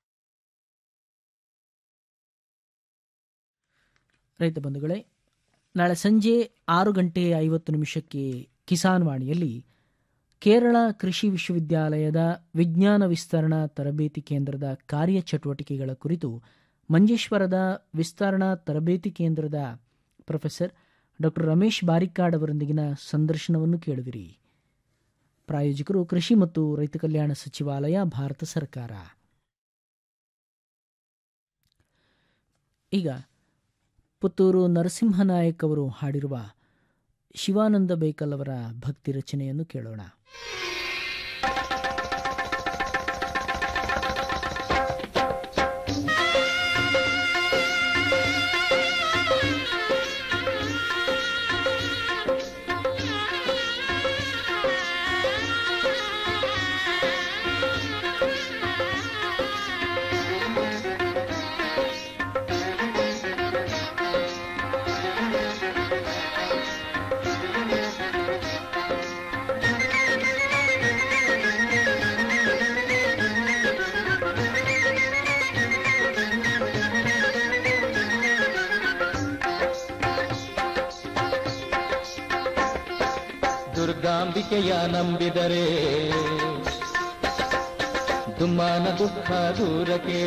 ರೈತ ಬಂಧುಗಳೇ ನಾಳೆ ಸಂಜೆ ಆರು ಗಂಟೆ ಐವತ್ತು ನಿಮಿಷಕ್ಕೆ ಕಿಸಾನ್ ವಾಣಿಯಲ್ಲಿ ಕೇರಳ ಕೃಷಿ ವಿಶ್ವವಿದ್ಯಾಲಯದ ವಿಜ್ಞಾನ ವಿಸ್ತರಣಾ ತರಬೇತಿ ಕೇಂದ್ರದ ಕಾರ್ಯಚಟುವಟಿಕೆಗಳ ಕುರಿತು ಮಂಜೇಶ್ವರದ ವಿಸ್ತರಣಾ ತರಬೇತಿ ಕೇಂದ್ರದ ಪ್ರೊಫೆಸರ್ ಡಾಕ್ಟರ್ ರಮೇಶ್ ಬಾರಿಕಾಡ್ ಅವರೊಂದಿಗಿನ ಸಂದರ್ಶನವನ್ನು ಕೇಳುವಿರಿ ಪ್ರಾಯೋಜಕರು ಕೃಷಿ ಮತ್ತು ರೈತ ಕಲ್ಯಾಣ ಸಚಿವಾಲಯ ಭಾರತ ಸರ್ಕಾರ ಈಗ ಪುತ್ತೂರು ನರಸಿಂಹನಾಯಕ್ ಅವರು ಹಾಡಿರುವ ಶಿವಾನಂದ ಬೇಕಲ್ ಅವರ ಭಕ್ತಿ ರಚನೆಯನ್ನು ಕೇಳೋಣ ದುರ್ಗಾಂಬಿಕೆಯ ನಂಬಿದರೆ ದುಮ್ಮಾನ ದುಃಖ ದೂರಕ್ಕೆ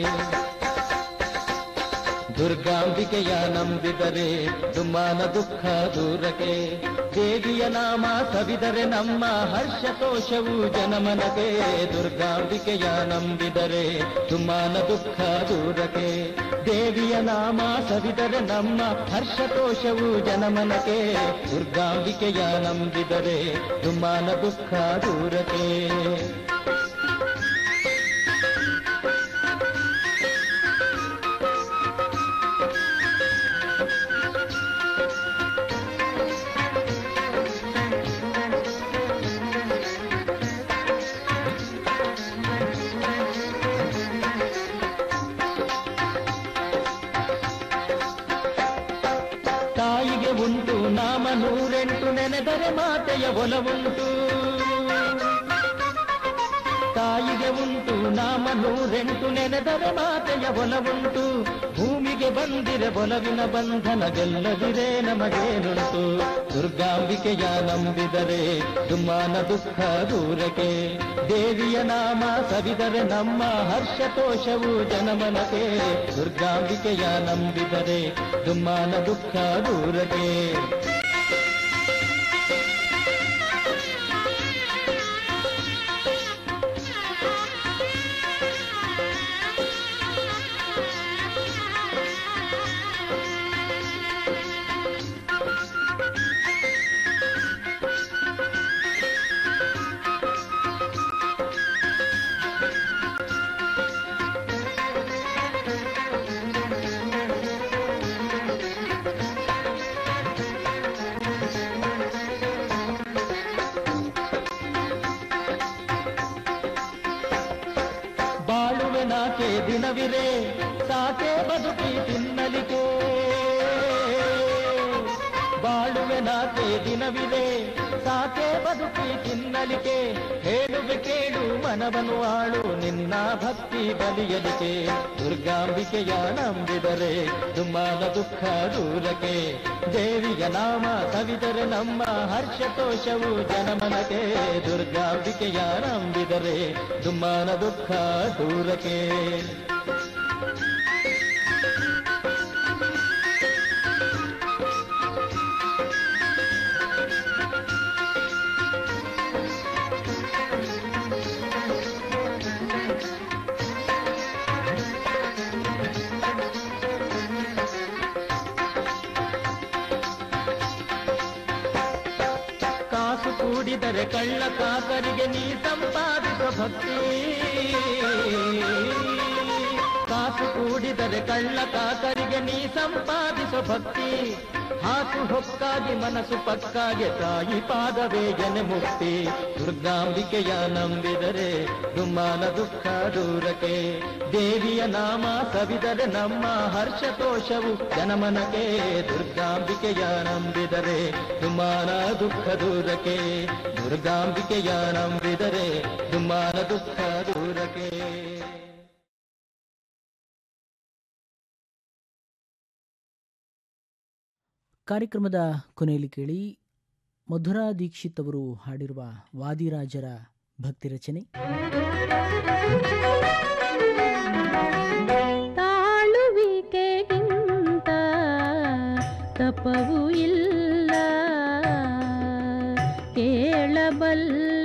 ದುರ್ಗಾಂಬಿಕೆಯ ನಂಬಿದರೆ ದುಮ್ಮಾನ ದುಃಖ ದೂರಕ್ಕೆ ದೇವಿಯ ನಾಮ ಸವಿದರೆ ನಮ್ಮ ಹರ್ಷತೋಷವು ಜನಮನಗೆ ದುರ್ಗಾಂಬಿಕೆಯ ನಂಬಿದರೆ ದುಮ್ಮಾನ ದುಃಖ ದೂರಕ್ಕೆ ದೇವಿಯ ನಾಮ ಸವಿದರೆ ನಮ್ಮ ಹರ್ಷತೋಷವು ಜನಮನಕ್ಕೆ ದುರ್ಗಾಂಬಿಕೆಯ ನಂಬಿದರೆ ದುಮ್ಮಾನ ದುಃಖ ದೂರಕ್ಕೆ ತಾಯಿಗೆ ಉಂಟು ನಾಮ ನೂರೆಂಟು ನೆನೆದರೆ ಮಾತೆಯ ಒಲವುಂಟು ತಾಯಿಗೆ ಉಂಟು ನಾಮ ನೂರೆಂಟು ನೆನೆದರೆ ಮಾತೆಯ ಒಲವುಂಟು ಭೂಮಿಗೆ ಬಂದಿರೆ ಒಲವಿನ ಬಂಧನ ಗೆಲ್ಲದಿರೆ ನಮಗೇನುಂಟು ದುರ್ಗಾಂಬಿಕೆಯ ನಂಬಿದರೆ ದುಮ್ಮಾನ ದುಃಖ ದೂರಕ್ಕೆ ದೇವಿಯ ನಾಮ ಸವಿದರೆ ನಮ್ಮ ಹರ್ಷತೋಷವು ಜನಮನಕ್ಕೆ ದುರ್ಗಾಂಬಿಕೆಯ ನಂಬಿದರೆ ದುಮ್ಮಾನ ದುಃಖ ದೂರಕ್ಕೆ ಬಾಳುವೆ ನಾಕೆ ದಿನವಿರೆ ಸಾಕೆ ಬದುಕಿ ತಿನ್ನಲಿಕೆ ಬಾಳುವೆ ನಾಕೆ ದಿನವಿದೆ ಸಾಕೆ ಬದುಕಿ ತಿನ್ನಲಿಕೆ ಹೇಳುವೆ ಕೇಳು ಮನವನು ಆಳು ನಿನ್ನ ಭಕ್ತಿ ಬಲಿಯಲಿಕೆ ದುರ್ಗಾಂಬಿಕೆಯ ನಂಬಿದರೆ ದುಮ್ಮಾನ ದುಃಖ ದೂರಕ್ಕೆ ದೇವಿಯ ನಾಮ ಸವಿದರೆ ನಮ್ಮ ಹರ್ಷತೋಷವು ಜನಮನಕ್ಕೆ ದುರ್ಗಾಂಬಿಕೆಯ ನಂಬಿದರೆ ದುಮ್ಮಾನ ದುಃಖ ದೂರಕ್ಕೆ ಕೂಡಿದರೆ ಕಳ್ಳ ಕಾಕರಿಗೆ ನೀ ಸಂಪಾದಿಸುವ ಭಕ್ತಿ ಕಾಸು ಕೂಡಿದರೆ ಕಳ್ಳ ಕಾಕರಿಗೆ ನೀ ಸಂಪಾದಿಸೋ ಭಕ್ತಿ ಹಾಕು ಹೊಕ್ಕಾಗಿ ಮನಸ್ಸು ಪಕ್ಕಾಗೆ ತಾಯಿ ಪಾದವೇ ಜನ ಮುಕ್ತಿ ದುರ್ಗಾಂಬಿಕೆಯ ನಂಬಿದರೆ ದುಮ್ಮಾನ ದುಃಖ ದೂರಕ್ಕೆ ದೇವಿಯ ನಾಮ ಸವಿದರೆ ನಮ್ಮ ಹರ್ಷತೋಷವು ಜನಮನಕ್ಕೆ ದುರ್ಗಾಂಬಿಕೆಯ ನಂಬಿದರೆ ದುಮ್ಮಾನ ದುಃಖ ದೂರಕ್ಕೆ ದುರ್ಗಾಂಬಿಕೆಯ ನಂಬಿದರೆ ದುಮ್ಮಾನ ದುಃಖ ದೂರಕ್ಕೆ ಕಾರ್ಯಕ್ರಮದ ಕೊನೆಯಲ್ಲಿ ಕೇಳಿ ಮಧುರಾ ದೀಕ್ಷಿತ್ ಅವರು ಹಾಡಿರುವ ವಾದಿರಾಜರ ಭಕ್ತಿ ರಚನೆ ತಾಳುವಿಕೆಗಿಂತ ತಪವೂ ಇಲ್ಲ ಕೇಳಬಲ್ಲ